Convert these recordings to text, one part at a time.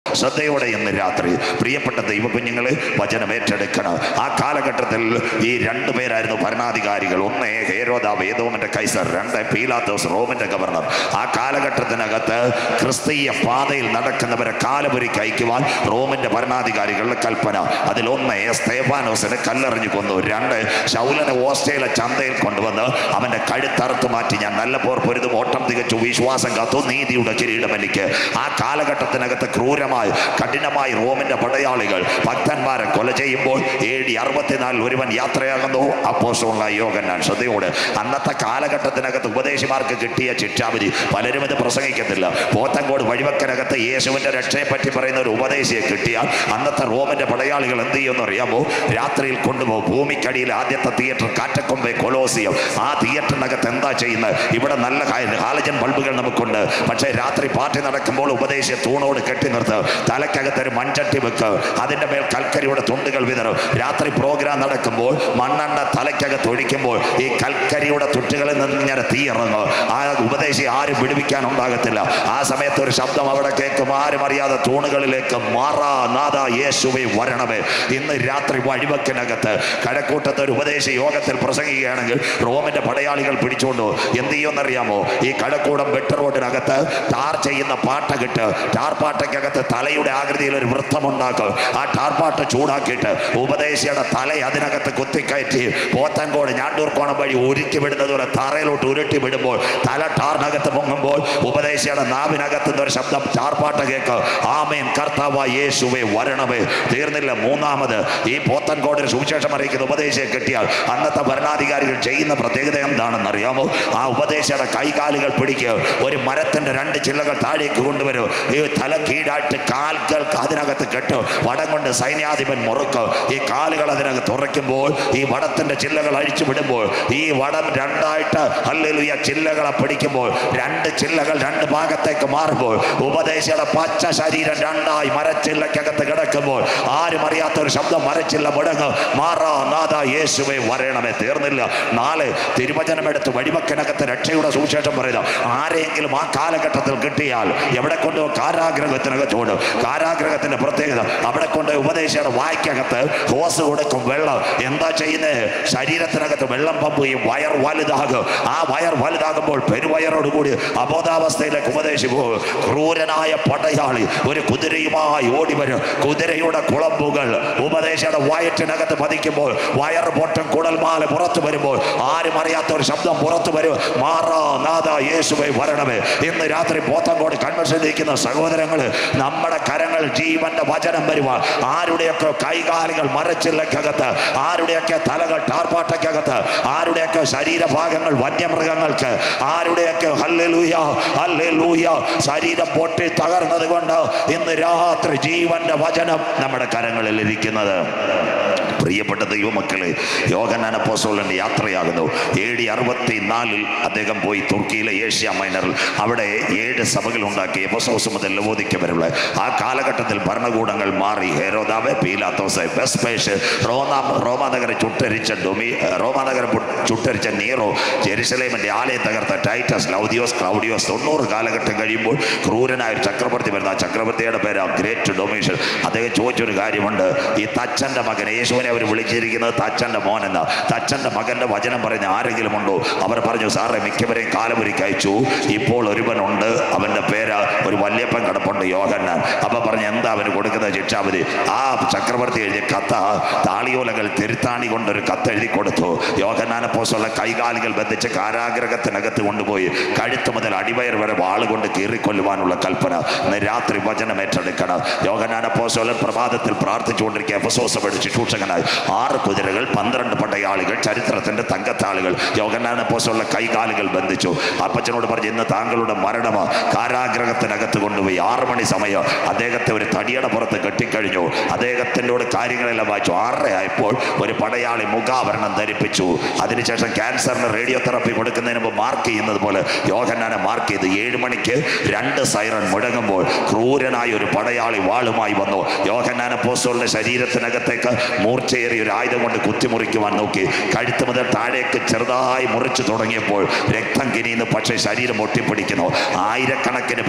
ശ്രദ്ധയോടെ ഇന്ന് രാത്രി പ്രിയപ്പെട്ട ദൈവ കുഞ്ഞുങ്ങളെ വചനം ഏറ്റെടുക്കണം ആ കാലഘട്ടത്തിൽ ഈ രണ്ടു പേരായിരുന്നു ഭരണാധികാരികൾ ഒന്ന് ഹേരോദ വേദോമന്റെ കൈസർ രണ്ട് പീലാത്തോസ് റോമന്റെ ഗവർണർ ആ കാലഘട്ടത്തിനകത്ത് ക്രിസ്തീയ പാതയിൽ നടക്കുന്നവരെ കാലപുരിക്ക് അയക്കുവാൻ റോമന്റെ ഭരണാധികാരികളുടെ കൽപ്പന അതിലൊന്ന് സ്തേഫാനോസിനെ കല്ലെറിഞ്ഞു കൊന്നു രണ്ട് ശൗലനെ ഓസ്ട്രേലിയ ചന്തയിൽ കൊണ്ടുവന്ന് അവന്റെ കഴുത്തറുത്ത് മാറ്റി ഞാൻ നല്ല പോർ പൊരുതും ഓട്ടം തികച്ചു വിശ്വാസം കാത്തു നീതിയുടെ കിരീടം എനിക്ക് ആ കാലഘട്ടത്തിനകത്ത് ക്രൂരമായി കഠിനമായി റോമിന്റെ പടയാളികൾ ഭക്തന്മാരെ കൊല ചെയ്യുമ്പോൾ എ ഡി അറുപത്തിനാലിൽ ഒരുവൻ യാത്രയാകുന്നു അപ്പോസുള്ള യോഗൻ ഞാൻ ശ്രദ്ധയോട് അന്നത്തെ കാലഘട്ടത്തിനകത്ത് ഉപദേശിമാർക്ക് കിട്ടിയ ശിക്ഷാവിധി പലരും ഇത് പ്രസംഗിക്കത്തില്ല പോത്തങ്കോട് വഴിവക്കനകത്ത് യേശുവിന്റെ രക്ഷയെ പറ്റി പറയുന്ന ഒരു ഉപദേശിയെ കിട്ടിയാൽ അന്നത്തെ റോമിന്റെ പടയാളികൾ എന്ത് ചെയ്യുമെന്ന് അറിയാമോ രാത്രിയിൽ കൊണ്ടുപോകും ഭൂമിക്കടിയിൽ ആദ്യത്തെ തിയേറ്റർ കാറ്റക്കൊമ്പെ കൊലോസിയം ആ തിയേറ്ററിനകത്ത് എന്താ ചെയ്യുന്നത് ഇവിടെ നല്ല ഹാ- ഹാലജൻ ബൾബുകൾ നമുക്കുണ്ട് പക്ഷേ രാത്രി പാർട്ടി നടക്കുമ്പോൾ ഉപദേശിയെ തൂണോട് കെട്ടി നിർത്ത് തലക്കകത്ത് ഒരു മൺചട്ടി വെക്ക് അതിൻ്റെ മേൽ കൽക്കരിയുടെ തുണ്ടുകൾ വിതറും രാത്രി പ്രോഗ്രാം നടക്കുമ്പോൾ മണ്ണെണ്ണ തലക്കകത്ത് ഒഴിക്കുമ്പോൾ ഈ കൽക്കരിയുടെ തുട്ടുകളിൽ നിന്ന് ഇങ്ങനെ തീ ഇറങ്ങും ആ ഉപദേശി ആരും വിടുവിക്കാൻ ഉണ്ടാകത്തില്ല ആ സമയത്ത് ഒരു ശബ്ദം അവിടെ കേൾക്കും ആരും അറിയാതെ തൂണുകളിലേക്ക് മാറാ നാദ യേശുവെ വരണമേ ഇന്ന് രാത്രി വഴിവെക്കിനകത്ത് കഴക്കൂട്ടത്തെ ഒരു ഉപദേശ യോഗത്തിൽ പ്രസംഗിക്കുകയാണെങ്കിൽ റോമിന്റെ പടയാളികൾ പിടിച്ചുകൊണ്ടു എന്ത് ചെയ്യുമെന്നറിയാമോ ഈ കഴക്കൂടം വെട്ട് റോഡിനകത്ത് ടാർ ചെയ്യുന്ന പാട്ടകിട്ട് ടാർ പാട്ടയ്ക്കകത്ത് തലയുടെ ആകൃതിയിൽ ഒരു വൃത്തമുണ്ടാക്കും ആ ടാർ പാട്ട് ചൂടാക്കിയിട്ട് ഉപദേശിയുടെ തല അതിനകത്ത് കുത്തിക്കയറ്റി പോത്തൻകോട് ഞാണ്ടൂർക്കോണം വഴി ഉരുക്കി വിടുന്നത് പോലെ തറയിലോട്ട് ഉരുട്ടി വിടുമ്പോൾ തല ടാറിനകത്ത് പൊങ്ങുമ്പോൾ ഉപദേശിയുടെ നാവിനകത്ത് നിന്ന് ഒരു ശബ്ദം ടാർപ്പാട്ട് കേക്ക് ആമേൻ കർത്താവ യേശുവേ വരണമേ തീർന്നില്ല മൂന്നാമത് ഈ പോത്തൻകോടിന് സുവിശേഷം അറിയിക്കുന്ന ഉപദേശിയെ കിട്ടിയാൽ അന്നത്തെ ഭരണാധികാരികൾ ചെയ്യുന്ന പ്രത്യേകത എന്താണെന്ന് അറിയാമോ ആ ഉപദേശിയുടെ കൈകാലുകൾ പിടിക്കുക ഒരു മരത്തിന്റെ രണ്ട് ചില്ലകൾ താഴേക്ക് കൊണ്ടുവരും ഈ തല കീഴായിട്ട് കാൽകൾക്ക് അതിനകത്ത് കെട്ട് വടം കൊണ്ട് സൈന്യാധിപൻ മുറുക്ക് ഈ കാലുകൾ അതിനകത്ത് ഉറയ്ക്കുമ്പോൾ ഈ വടത്തിന്റെ ചില്ലകൾ അഴിച്ചു വിടുമ്പോൾ ഈ വടം രണ്ടായിട്ട് അല്ലെലുയ ചില്ലകളെ പിടിക്കുമ്പോൾ രണ്ട് ചില്ലകൾ രണ്ട് ഭാഗത്തേക്ക് മാറുമ്പോൾ ഉപദേശിയുടെ പച്ച ശരീരം രണ്ടായി മരച്ചില്ലക്കകത്ത് കിടക്കുമ്പോൾ ആരും അറിയാത്ത ഒരു ശബ്ദം മരച്ചില്ല മുടങ്ങ് മാറാ നാദ യേശുവെ വരണമേ തീർന്നില്ല നാല് തിരുവചനമെടുത്ത് വഴിമക്കനകത്ത് രക്ഷയുടെ സുവിശേഷം പറയുക ആരെങ്കിലും ആ കാലഘട്ടത്തിൽ കിട്ടിയാൽ എവിടെ കൊണ്ട് കാരാഗ്രഹത്തിനകത്ത് കൊണ്ട് കാരാഗ്രഹത്തിന്റെ പ്രത്യേകത അവിടെ കൊണ്ട് ഉപദേശിയുടെ വായ്ക്കകത്ത് ഹോസ് കൊടുക്കും വെള്ളം എന്താ ചെയ്യുന്നത് ശരീരത്തിനകത്ത് വെള്ളം പമ്പ് ചെയ്യും വയർ വലുതാകും ആ വയർ വലുതാകുമ്പോൾ പെരുവയറോടുകൂടി അബോധാവസ്ഥയിലേക്ക് ഉപദേശി പോകും ക്രൂരനായ പടയാളി ഒരു കുതിരയുമായി ഓടി വരും കുതിരയുടെ കുളമ്പുകൾ ഉപദേശയുടെ വയറ്റിനകത്ത് പതിക്കുമ്പോൾ വയർ പൊട്ടും കുടൽമാല പുറത്തു വരുമ്പോൾ ആരും അറിയാത്ത ഒരു ശബ്ദം പുറത്തു വരും മാറാ നാദ യേശുവെ വരണമേ ഇന്ന് രാത്രി പോത്തങ്കോട് കൺവെൻഷൻ ഇരിക്കുന്ന സഹോദരങ്ങൾ നമ്മുടെ കരങ്ങൾ ജീവന്റെ വചനം വരുവാൻ ആരുടെയൊക്കെ കൈകാലുകൾ മരച്ചില്ലക്കകത്ത് ആരുടെയൊക്കെ തലകൾ ടാർപ്പാട്ടയ്ക്കകത്ത് ആരുടെയൊക്കെ ശരീരഭാഗങ്ങൾ വന്യമൃഗങ്ങൾക്ക് ആരുടെയൊക്കെ ഹല്ലേലൂയ ഹല്ലേലൂയ ശരീരം പൊട്ടി തകർന്നത് കൊണ്ട് ഇന്ന് രാത്രി ജീവന്റെ വചനം നമ്മുടെ കരങ്ങളിൽ ഇരിക്കുന്നത് പ്രിയപ്പെട്ട ദൈവമക്കളെ യോഗനാന പോസോളിന്റെ യാത്രയാകുന്നു എ ഡി അറുപത്തി നാലിൽ അദ്ദേഹം പോയി തുർക്കിയിലെ ഏഷ്യ മൈനറിൽ അവിടെ ഏഴ് സഭകൾ ഉണ്ടാക്കി എഫസോസ് മുതൽ ലവോദിക്ക വരെയുള്ള ആ കാലഘട്ടത്തിൽ ഭരണകൂടങ്ങൾ മാറി ഹെരോദാവ് പീലാത്തോസ് വെസ്പേഷ് റോമാ റോമാനഗരം ചുട്ടരിച്ച ഡൊമി റോമാനഗരം പു- ചുട്ടരിച്ച നീറോ ജെറുസലേമിന്റെ ആലയം തകർത്ത ടൈറ്റസ് ലൗദിയോസ് ക്ലൗഡിയോസ് തൊണ്ണൂറ് കാലഘട്ടം കഴിയുമ്പോൾ ക്രൂരനായ ഒരു ചക്രവർത്തി വരുന്ന ആ ചക്രവർത്തിയുടെ പേര് ഗ്രേറ്റ് ഡൊമീഷൻ അദ്ദേഹം ചോദിച്ചൊരു കാര്യമുണ്ട് ഈ തച്ചന്റെ മകൻ യേശുവിനെ അവർ വിളിച്ചിരിക്കുന്നത് തച്ചന്റെ മോൻ എന്ന തച്ചന്റെ മകന്റെ വചനം പറയുന്ന ആരെങ്കിലും ഉണ്ടോ അവർ പറഞ്ഞു സാറേ മിക്കവരെയും കാലപുരിക്ക് അയച്ചു ഇപ്പോൾ ഒരുവനുണ്ട് അവന്റെ പേര് ഒരു വല്യപ്പൻ കിടപ്പുണ്ട് യോഹന്നാൻ അപ്പൊ പറഞ്ഞു എന്താ അവന് കൊടുക്കുന്ന ശിക്ഷാവിധി ആ ചക്രവർത്തി എഴുതിയ കഥ താളിയോലകൾ തിരുത്താണി കൊണ്ടൊരു കത്ത് എഴുതി കൊടുത്തു യോഹന്നാനെ പോസുള്ള കൈകാലുകൾ ബന്ധിച്ച് കാരാഗ്രഹത്തിനകത്ത് കൊണ്ടുപോയി കഴുത്ത് മുതൽ അടിവയർ വരെ വാളുകൊണ്ട് കീറിക്കൊല്ലുവാനുള്ള കൽപ്പന ഇന്ന് രാത്രി വചനം ഏറ്റെടുക്കണം യോഹന്നാനെ പോസോലൻ പ്രഭാതത്തിൽ പ്രാർത്ഥിച്ചുകൊണ്ടിരിക്കുക എഫസോസ് പഠിച്ച് ശുശ്രൂഷകനായി ആറ് കുതിരകൾ പന്ത്രണ്ട് പടയാളികൾ ചരിത്രത്തിന്റെ തങ്കത്താളുകൾ യോഗനാനെ പോസുള്ള കൈകാലുകൾ ബന്ധിച്ചു അപ്പച്ചനോട് പറഞ്ഞു ഇന്ന് താങ്കളുടെ മരണമോ കാരാഗ്രഹത്തിനകത്ത് കൊണ്ടുപോയി ആറ് മണി സമയം അദ്ദേഹത്തെ ഒരു തടിയുടെ പുറത്ത് കെട്ടിക്കഴിഞ്ഞു അദ്ദേഹത്തിനോട് കാര്യങ്ങളെല്ലാം വായിച്ചു ആറര ആയപ്പോൾ ഒരു പടയാളി മുഖാവരണം ധരിപ്പിച്ചു അതിനുശേഷം ക്യാൻസറിന് റേഡിയോ തെറപ്പി കൊടുക്കുന്നതിന് മുമ്പ് മാർക്ക് ചെയ്യുന്നത് പോലെ യോഹന്നാനെ മാർക്ക് ചെയ്ത് ഏഴ് മണിക്ക് രണ്ട് സൈറൺ മുഴങ്ങുമ്പോൾ ക്രൂരനായ ഒരു പടയാളി വാളുമായി വന്നു യോഹന്നാനെ പോസ്റ്റോളിന്റെ ശരീരത്തിനകത്തേക്ക് മൂർച്ചയേറിയ ഒരു ആയുധം കൊണ്ട് കുത്തിമുറിക്കുവാൻ നോക്കി കഴുത്ത് മുതൽ താഴേക്ക് ചെറുതായി മുറിച്ചു തുടങ്ങിയപ്പോൾ രക്തം കിനിയുന്നു പക്ഷേ ശരീരം ഒട്ടിപ്പിടിക്കുന്നു ആയിരക്കണക്കിന് പേരുടെ ശരീരം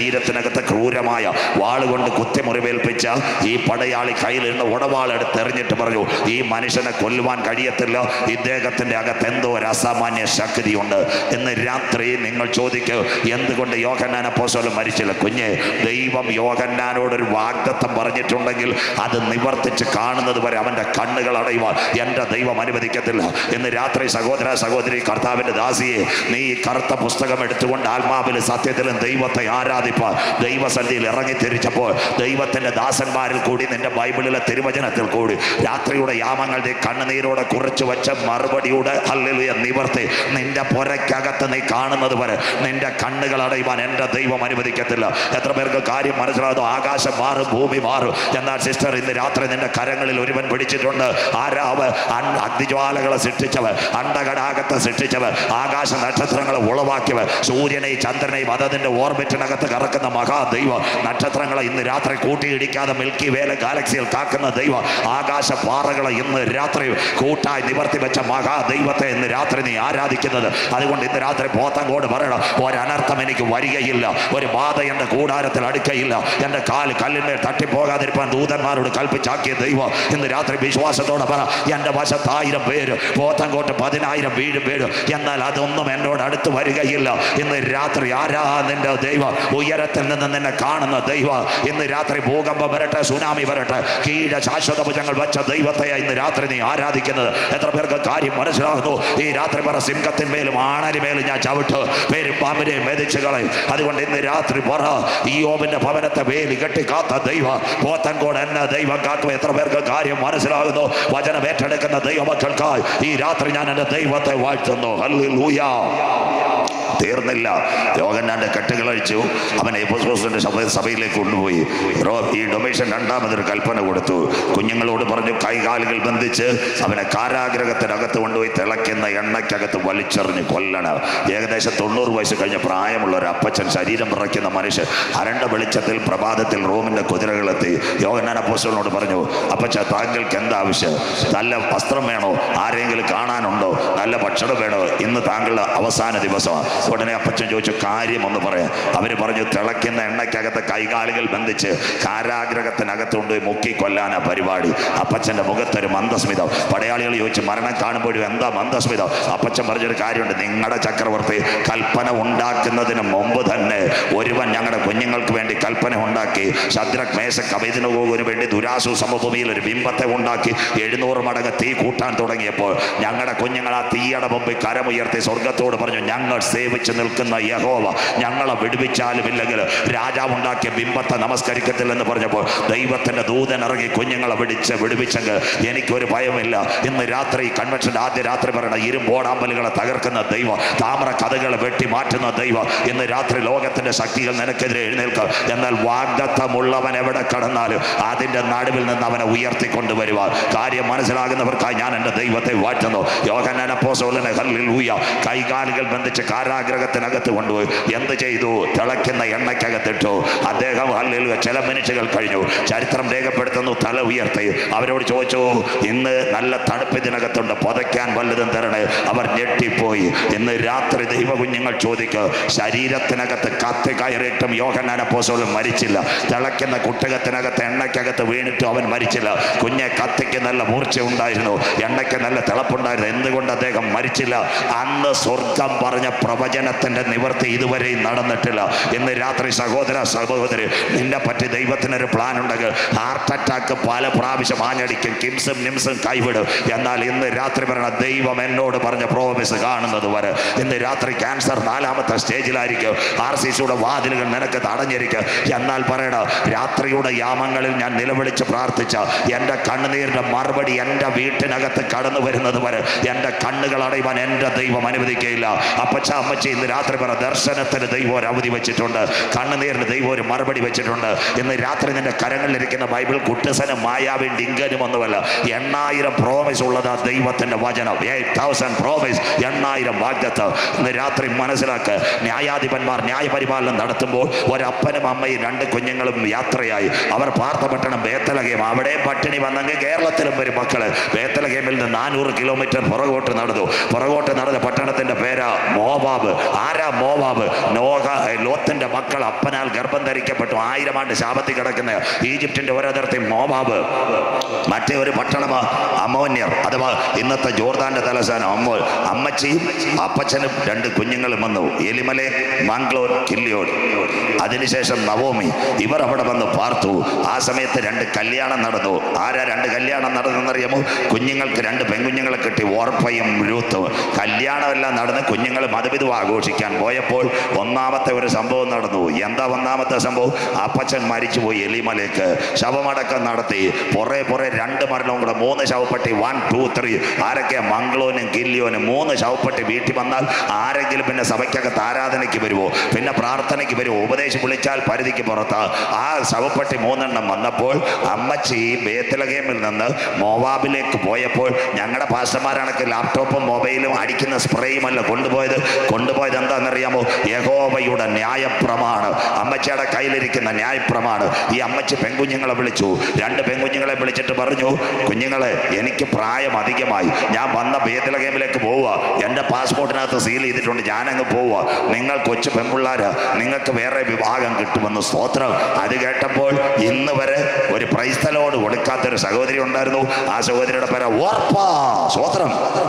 ശരീരത്തിനകത്ത് ക്രൂരമായ വാളുകൊണ്ട് കുത്തി മുറിവേൽപ്പിച്ച ഈ പടയാളി കയ്യിലിരുന്ന് ഉടവാളെടുത്ത് എറിഞ്ഞിട്ട് പറഞ്ഞു ഈ മനുഷ്യനെ കൊല്ലുവാൻ കഴിയത്തില്ല ഇദ്ദേഹത്തിന്റെ അകത്ത് എന്തോ ഒരു അസാമാന്യ ശക്തിയുണ്ട് എന്ന് രാത്രി നിങ്ങൾ ചോദിക്കുക എന്തുകൊണ്ട് യോഹന്നാൻ അപ്പോസ്തലൻ മരിച്ചില്ല കുഞ്ഞെ ദൈവം യോഹന്നാനോടൊരു വാഗ്ദത്തം പറഞ്ഞിട്ടുണ്ടെങ്കിൽ അത് നിവർത്തിച്ച് കാണുന്നത് വരെ അവന്റെ കണ്ണുകൾ അടയുവാൻ എൻ്റെ ദൈവം അനുവദിക്കത്തില്ല ഇന്ന് രാത്രി സഹോദര സഹോദരി കർത്താവിന്റെ ദാസിയെ നീ ഈ കറുത്ത പുസ്തകം എടുത്തുകൊണ്ട് ആത്മാവിൽ സത്യത്തിലും ദൈവത്തെ ആരാധിപ്പാൻ ദൈവസന്ധിയിൽ ഇറങ്ങി തിരിച്ചപ്പോൾ ദൈവത്തിന്റെ ദാസന്മാരിൽ കൂടി നിന്റെ ബൈബിളിലെ തിരുവചനത്തിൽ കൂടി രാത്രിയുടെ യാമങ്ങളുടെ കണ്ണുനീരോടെ കുറിച്ചു വെച്ച മറുപടിയുടെ ഹല്ലേലൂയ നിവർത്തി നിന്റെ പുരയ്ക്കകത്ത് നീ കാണുന്നത് വരെ നിന്റെ കണ്ണുകൾ അടയുവാൻ എൻ്റെ ദൈവം അനുവദിക്കത്തില്ല എത്ര പേർക്ക് കാര്യം മനസ്സിലാകുന്നു ആകാശം മാറും ഭൂമി മാറും എന്നാൽ സിസ്റ്റർ ഇന്ന് രാത്രി നിന്റെ കരങ്ങളിൽ ഒരുവൻ പിടിച്ചിട്ടുണ്ട് ആരാവ് അൺ- അഗ്നിജ്വാലകളെ സൃഷ്ടിച്ചവർ അണ്ടകടാകത്തെ സൃഷ്ടിച്ചവർ ആകാശ നക്ഷത്രങ്ങളെ ഉളവാക്കിയവർ സൂര്യനെയും ചന്ദ്രനെയും അതതിന്റെ ഓർബിറ്റിനകത്ത് കറക്കുന്ന മഹാദൈവം നക്ഷത്രങ്ങളെ ഇന്ന് രാത്രി കൂട്ടിയിടിക്കാതെ മിൽക്കി വേല ഗാലക്സിയിൽ കാക്കുന്ന ദൈവം ആകാശ പാറകളെ ഇന്ന് രാത്രി കൂട്ടായി നിവർത്തി വെച്ച മഹാദൈവത്തെ ഇന്ന് രാത്രി നീ ആരാധിക്കുന്നത് അതുകൊണ്ട് ഇന്ന് രാത്രി പോത്തങ്കോട് പറയണം ഒരനർത്ഥം എനിക്ക് വരികയില്ല ഒരു ബാധ എൻ്റെ കൂടാരത്തിൽ അടുക്കയില്ല എൻ്റെ കാല് കല്ലിന്മേൽ തട്ടിപ്പോകാതിരിക്കാൻ ദൂതന്മാരോട് കൽപ്പിച്ചാക്കിയ ദൈവം ഇന്ന് രാത്രി വിശ്വാസത്തോടെ പറ എൻ്റെ വശത്ത് ആയിരം പേര് പോത്തങ്കോട്ട് പതിനായിരം വീഴും വീഴും എന്നാൽ അതൊന്നും എന്നോട് അടുത്ത് വരികയില്ല ഇന്ന് രാത്രി ആരാ നിന്റെ ദൈവം ഉയരത്തിൽ നിന്ന് നിന്നെ കാണുന്ന ദൈവം ഇന്ന് രാത്രി ഭൂകമ്പം വരട്ടെ സുനാമി വരട്ടെ കീഴ ശാശ്വത ഭുജങ്ങൾ വെച്ച ദൈവത്തെ ഇന്ന് രാത്രി നീ ആരാധിക്കുന്നത് എത്ര പേർക്ക് കാര്യം മനസ്സിലാകുന്നു ഈ രാത്രി പറ സിംഹത്തിന്മേലും ആണരിമേലും ഞാൻ ചവിട്ട് പേരും പാമ്പിനെയും മെതിച്ച് കളയും അതുകൊണ്ട് ഇന്ന് രാത്രി പറ ഈ യോബിന്റെ ഭവനത്തെ വേലി കെട്ടി കാത്ത ദൈവം പോത്തൻകോട് എന്നെ ദൈവം കാക്കും എത്ര പേർക്ക് കാര്യം മനസ്സിലാകുന്നു വചനം ഏറ്റെടുക്കുന്ന ദൈവമക്കൾക്കായി ഈ രാത്രി ഞാൻ എൻ്റെ ദൈവത്തെ വാഴ്ത്തുന്നു ഹല്ലേലൂയ തീർന്നില്ല യോഗന്നാന്റെ കെട്ടുകളഴിച്ചു അവൻ എപ്പോസ്പോസിന്റെ സഭ സഭയിലേക്ക് കൊണ്ടുപോയി റോ ഈ ഡൊമേഷൻ രണ്ടാമതൊരു കൽപ്പന കൊടുത്തു കുഞ്ഞുങ്ങളോട് പറഞ്ഞു കൈകാലുകൾ ബന്ധിച്ച് അവനെ കാരാഗ്രഹത്തിനകത്ത് കൊണ്ടുപോയി തിളയ്ക്കുന്ന എണ്ണയ്ക്കകത്ത് വലിച്ചെറിഞ്ഞ് കൊല്ലണം ഏകദേശം തൊണ്ണൂറ് വയസ്സ് കഴിഞ്ഞ പ്രായമുള്ള ഒരു അപ്പച്ചൻ ശരീരം വിറയ്ക്കുന്ന മനുഷ്യൻ അരണ്ട വെളിച്ചത്തിൽ പ്രഭാതത്തിൽ റോമിന്റെ കുതിരകളെത്തി യോഗന്നാൻ അപ്പോസ്റ്റലിനോട് പറഞ്ഞു അപ്പച്ച താങ്കൾക്ക് എന്താ ആവശ്യം നല്ല വസ്ത്രം വേണോ ആരെങ്കിലും കാണാനുണ്ടോ നല്ല ഭക്ഷണം വേണോ ഇന്ന് താങ്കളുടെ അവസാന ദിവസമാണ് ഉടനെ അപ്പച്ചൻ ചോദിച്ചു കാര്യം ഒന്ന് പറയാം അവര് പറഞ്ഞു തിളയ്ക്കുന്ന എണ്ണയ്ക്കകത്ത് കൈകാലുകൾ ബന്ധിച്ച് കാരാഗ്രഹത്തിനകത്ത് കൊണ്ടുപോയി മുക്കി കൊല്ലാനാ പരിപാടി അപ്പച്ചന്റെ മുഖത്തൊരു മന്ദസ്മിതം പടയാളികൾ ചോദിച്ചു മരണം കാണുമ്പോഴും എന്താ മന്ദസ്മിതം അപ്പച്ചൻ പറഞ്ഞൊരു കാര്യമുണ്ട് നിങ്ങളുടെ ചക്രവർത്തി കൽപ്പന ഉണ്ടാക്കുന്നതിന് മുമ്പ് തന്നെ ഒരുവൻ ഞങ്ങളുടെ കുഞ്ഞുങ്ങൾക്ക് വേണ്ടി കൽപ്പന ഉണ്ടാക്കി ശദ്രക് മേശക് അഭിദിനോഗിന് വേണ്ടി ദുരാസു സമഭൂമിയിൽ ഒരു ബിംബത്തെ ഉണ്ടാക്കി എഴുന്നൂറ് മടങ്ങ് തീ കൂട്ടാൻ തുടങ്ങിയപ്പോൾ ഞങ്ങളുടെ കുഞ്ഞുങ്ങൾ ആ തീയുടെ മുമ്പിൽ കരമുയർത്തി സ്വർഗത്തോട് പറഞ്ഞു ഞങ്ങൾ സേവിച്ച് നിൽക്കുന്ന യഹോവ ഞങ്ങളെ വിടുവിച്ചാലും ഇല്ലെങ്കിൽ രാജാവ് ഉണ്ടാക്കിയ ബിംബത്തെ നമസ്കരിക്കത്തില്ലെന്ന് പറഞ്ഞപ്പോൾ ദൈവത്തിന്റെ ദൂതൻ ഇറങ്ങി കുഞ്ഞുങ്ങളെ വിടിച്ച് വിടുവിച്ചെങ്കിൽ എനിക്കൊരു ഭയമില്ല ഇന്ന് രാത്രി കൺവെൻഷന്റെ ആദ്യ രാത്രി പറയണ ഇരുമ്പോടാമ്പലുകളെ തകർക്കുന്ന ദൈവം താമര കഥകളെ വെട്ടി മാറ്റുന്ന ദൈവം ഇന്ന് രാത്രി ലോകത്തിന്റെ ശക്തികൾ നിനക്കെതിരെ എഴുന്നേൽക്കുക എന്നാൽ വാഗ്ദത്തമുള്ളവൻ എവിടെ കടന്നാലും അതിന്റെ നടുവിൽ നിന്ന് അവനെ ഉയർത്തിക്കൊണ്ടുവരുക കാര്യം മനസ്സിലാകുന്നവർക്കായി ഞാൻ എൻ്റെ ദൈവത്തെ വാറ്റുന്നു യോഹനാനപ്പോസോലനെ ഹല്ലേലൂയ കൈകാലുകൾ ബന്ധിച്ച് കാരാഗ്രഹത്തിനകത്ത് കൊണ്ടുപോയി എന്ത് ചെയ്തു തിളയ്ക്കുന്ന എണ്ണയ്ക്കകത്തിട്ടു അദ്ദേഹം ഹല്ലേലൂയ ചില മിനിറ്റുകൾ കഴിഞ്ഞു ചരിത്രം രേഖപ്പെടുത്തുന്നു തല ഉയർത്തി അവരോട് ചോദിച്ചു ഇന്ന് നല്ല തണുപ്പ് ഇതിനകത്തുണ്ട് പുതയ്ക്കാൻ വല്ലതും തരണേ അവർ ഞെട്ടിപ്പോയി ഇന്ന് രാത്രി ദൈവ കുഞ്ഞുങ്ങൾ ചോദിക്കുക ശരീരത്തിനകത്ത് കത്തി കയറിയിട്ടും യോഹന്നാന പോസോളും മരിച്ചില്ല തിളയ്ക്കുന്ന കുട്ടകത്തിനകത്ത് എണ്ണയ്ക്കകത്ത് വീണിട്ടും അവൻ മരിച്ചില്ല കുഞ്ഞെ കത്തിക്ക് നല്ല മൂർച്ച ഉണ്ടായിരുന്നു എണ്ണയ്ക്ക് നല്ല തിളപ്പുണ്ടായിരുന്നു എന്തുകൊണ്ട് അദ്ദേഹം മരിച്ചില്ല അന്ന് സ്വർഗം പറഞ്ഞ പ്രവചനത്തിന്റെ നിവർത്തി ഇതുവരെയും നടന്നിട്ടില്ല ഇന്ന് രാത്രി സഹോദര സഹോദരി നിന്നെ പറ്റി ദൈവത്തിനൊരു പ്ലാൻ ഉണ്ടെങ്കിൽ ഹാർട്ട് അറ്റാക്ക് പല പ്രാവശ്യം ആഞ്ഞടിക്കും കിംസും നിംസും കൈവിടും എന്നാൽ ഇന്ന് രാത്രി പറയണ ദൈവം എന്നോട് പറഞ്ഞ പ്രോമിസ് കാണുന്നത് വരെ ഇന്ന് രാത്രി ക്യാൻസർ നാലാമത്തെ സ്റ്റേജിലായിരിക്കും ആർ സി സിയുടെ വാതിലുകൾ നിനക്ക് തടഞ്ഞിരിക്കും എന്നാൽ പറയണ രാത്രിയുടെ യാമങ്ങളിൽ ഞാൻ നിലവിളിച്ച് പ്രാർത്ഥിച്ച എൻ്റെ കണ്ണുനീരിൻ്റെ മറുപടി എൻ്റെ വീട്ടിനകത്ത് കടന്നു വരുന്നത് വരെ എൻ്റെ കണ്ണുകൾ അടയുവാൻ എൻ്റെ ദൈവം അനുവദിക്കുകയില്ല അപ്പച്ച അമ്മച്ചി ഇന്ന് രാത്രി പറ ദർശനത്തിന് ദൈവം ഒരു അവധി വെച്ചിട്ടുണ്ട് കണ്ണുനീരിന് ദൈവം ഒരു മറുപടി വെച്ചിട്ടുണ്ട് ഇന്ന് രാത്രി നിന്റെ കരങ്ങളിലിരിക്കുന്ന ബൈബിൾ കുട്ടസനും മായാവിൻ ഡിങ്കനും ഒന്നുമല്ല എണ്ണായിരം പ്രോമിസ് ഉള്ളത് ആ ദൈവത്തിന്റെ വചനം എയ്റ്റ് തൗസൻഡ് പ്രോമിസ് എണ്ണായിരം വാഗ്ദത്ത് ഇന്ന് രാത്രി മനസ്സിലാക്ക് ന്യായാധിപന്മാർ ന്യായപരിപാലനം നടത്തുമ്പോൾ ഒരപ്പനും അമ്മയും രണ്ട് കുഞ്ഞുങ്ങളും യാത്രയായി അവർ പാർത്തപട്ടണം ബേത്തലകയും അവിടെ പട്ടിണി വന്നെങ്കിൽ കേരളത്തിലും വരും മക്കള് ബേത്തലകേമിൽ നിന്ന് നാനൂറ് കിലോമീറ്റർ പുറകോട്ട് നടന്നു പുറകോട്ട് നടന്ന പട്ടണത്തിന്റെ പേരാ മോവാബ് ആരാ മോവാബ് നോഹ ലോത്തിന്റെ മക്കൾ അപ്പനാൽ ഗർഭം ധരിക്കപ്പെട്ടു ആയിരം ആണ്ട് ശാപത്തിൽ കിടക്കുന്ന ഈജിപ്തിന്റെ ഒരതിർത്തി മോബാബ് മറ്റേ ഒരു പട്ടണമാ അമോന്യർ അഥവാ ഇന്നത്തെ ജോർദാന്റെ തലസ്ഥാനം അമ്മോൽ അമ്മച്ചിയും അപ്പച്ചനും രണ്ട് കുഞ്ഞുങ്ങളും വന്നു എലിമലെ മാംഗ്ലോർ കില്ലിയോട് അതിനുശേഷം നവോമി ഇവർ അവിടെ വന്ന് പാർത്തു ആ സമയത്ത് രണ്ട് കല്യാണം നടന്നു ആരാ രണ്ട് കല്യാണം നടന്നെന്നറിയാമോ കുഞ്ഞുങ്ങൾക്ക് രണ്ട് പെൺകുഞ്ഞുങ്ങളെ കിട്ടി ഓർപ്പയും രൂത്തും കല്യാണമെല്ലാം നടന്ന് കുഞ്ഞുങ്ങൾ മതവിധു ആഘോഷിക്കാൻ പോയപ്പോൾ ഒന്നാമത്തെ ഒരു സംഭവം നടന്നു എന്താ ഒന്നാമത്തെ സംഭവം അപ്പച്ചൻ മരിച്ചുപോയി എലിമലേക്ക് ശവമടക്കം നടത്തി പുറേ പുറേ രണ്ട് മരണവും കൂടെ മൂന്ന് ശവപ്പെട്ടി വൺ ടു ത്രീ ആരൊക്കെ മംഗളോനും കില്ലിയോനും മൂന്ന് ശവപ്പെട്ടി വീട്ടിൽ വന്നാൽ ആരെങ്കിലും പിന്നെ സഭയ്ക്കകത്ത് ആരാധനയ്ക്ക് വരുമോ പിന്നെ പ്രാർത്ഥനയ്ക്ക് വരുമോ ഉപദേശം വിളിച്ചാൽ പരിധിക്ക് പുറത്ത് ആ ശവപ്പെട്ടി മൂന്നെണ്ണം വന്നപ്പോൾ അമ്മച്ചി ബേത്തലഗേമിൽ നിന്ന് മോവാബിലേക്ക് പോയപ്പോൾ ഞങ്ങളുടെ പാസ്റ്റർമാരാണെങ്കിൽ ലാപ്ടോപ്പും മൊബൈലും അടിക്കുന്ന സ്പ്രേയും അല്ല കൊണ്ടുപോയത് കൊണ്ടുപോയത് എന്താണെന്നറിയാമോ യഹോവയുടെ ന്യായപ്രമാണ് അമ്മച്ചിയുടെ കയ്യിലിരിക്കുന്ന ന്യായപ്രമാണ് ഈ അമ്മച്ചി പെൺകുഞ്ഞുങ്ങളെ വിളിച്ചു രണ്ട് പെൺകുഞ്ഞുങ്ങളെ വിളിച്ചിട്ട് പറഞ്ഞു കുഞ്ഞുങ്ങളെ എനിക്ക് പ്രായം അധികമായി ഞാൻ വന്ന ബേത്തലഗേമിലേക്ക് പോവുക എൻ്റെ പാസ്പോർട്ടിനകത്ത് സീൽ ചെയ്തിട്ടുണ്ട് ഞാനങ്ങ് പോവുക നിങ്ങൾ കൊച്ചു പെൺപിള്ളാര് നിങ്ങൾക്ക് വേറെ വിഭാഗം കിട്ടുമെന്ന് സ്തോത്രം അത് കേട്ടപ്പോൾ ഇന്ന് വരെ ഒരു പ്രൈസ്തലോട് കൊടുക്കാത്തൊരു സഹോദരി ഉണ്ടായിരുന്നു ആ സഹോദരിയുടെ പേര് ഓർപ്പ സ്തോത്രം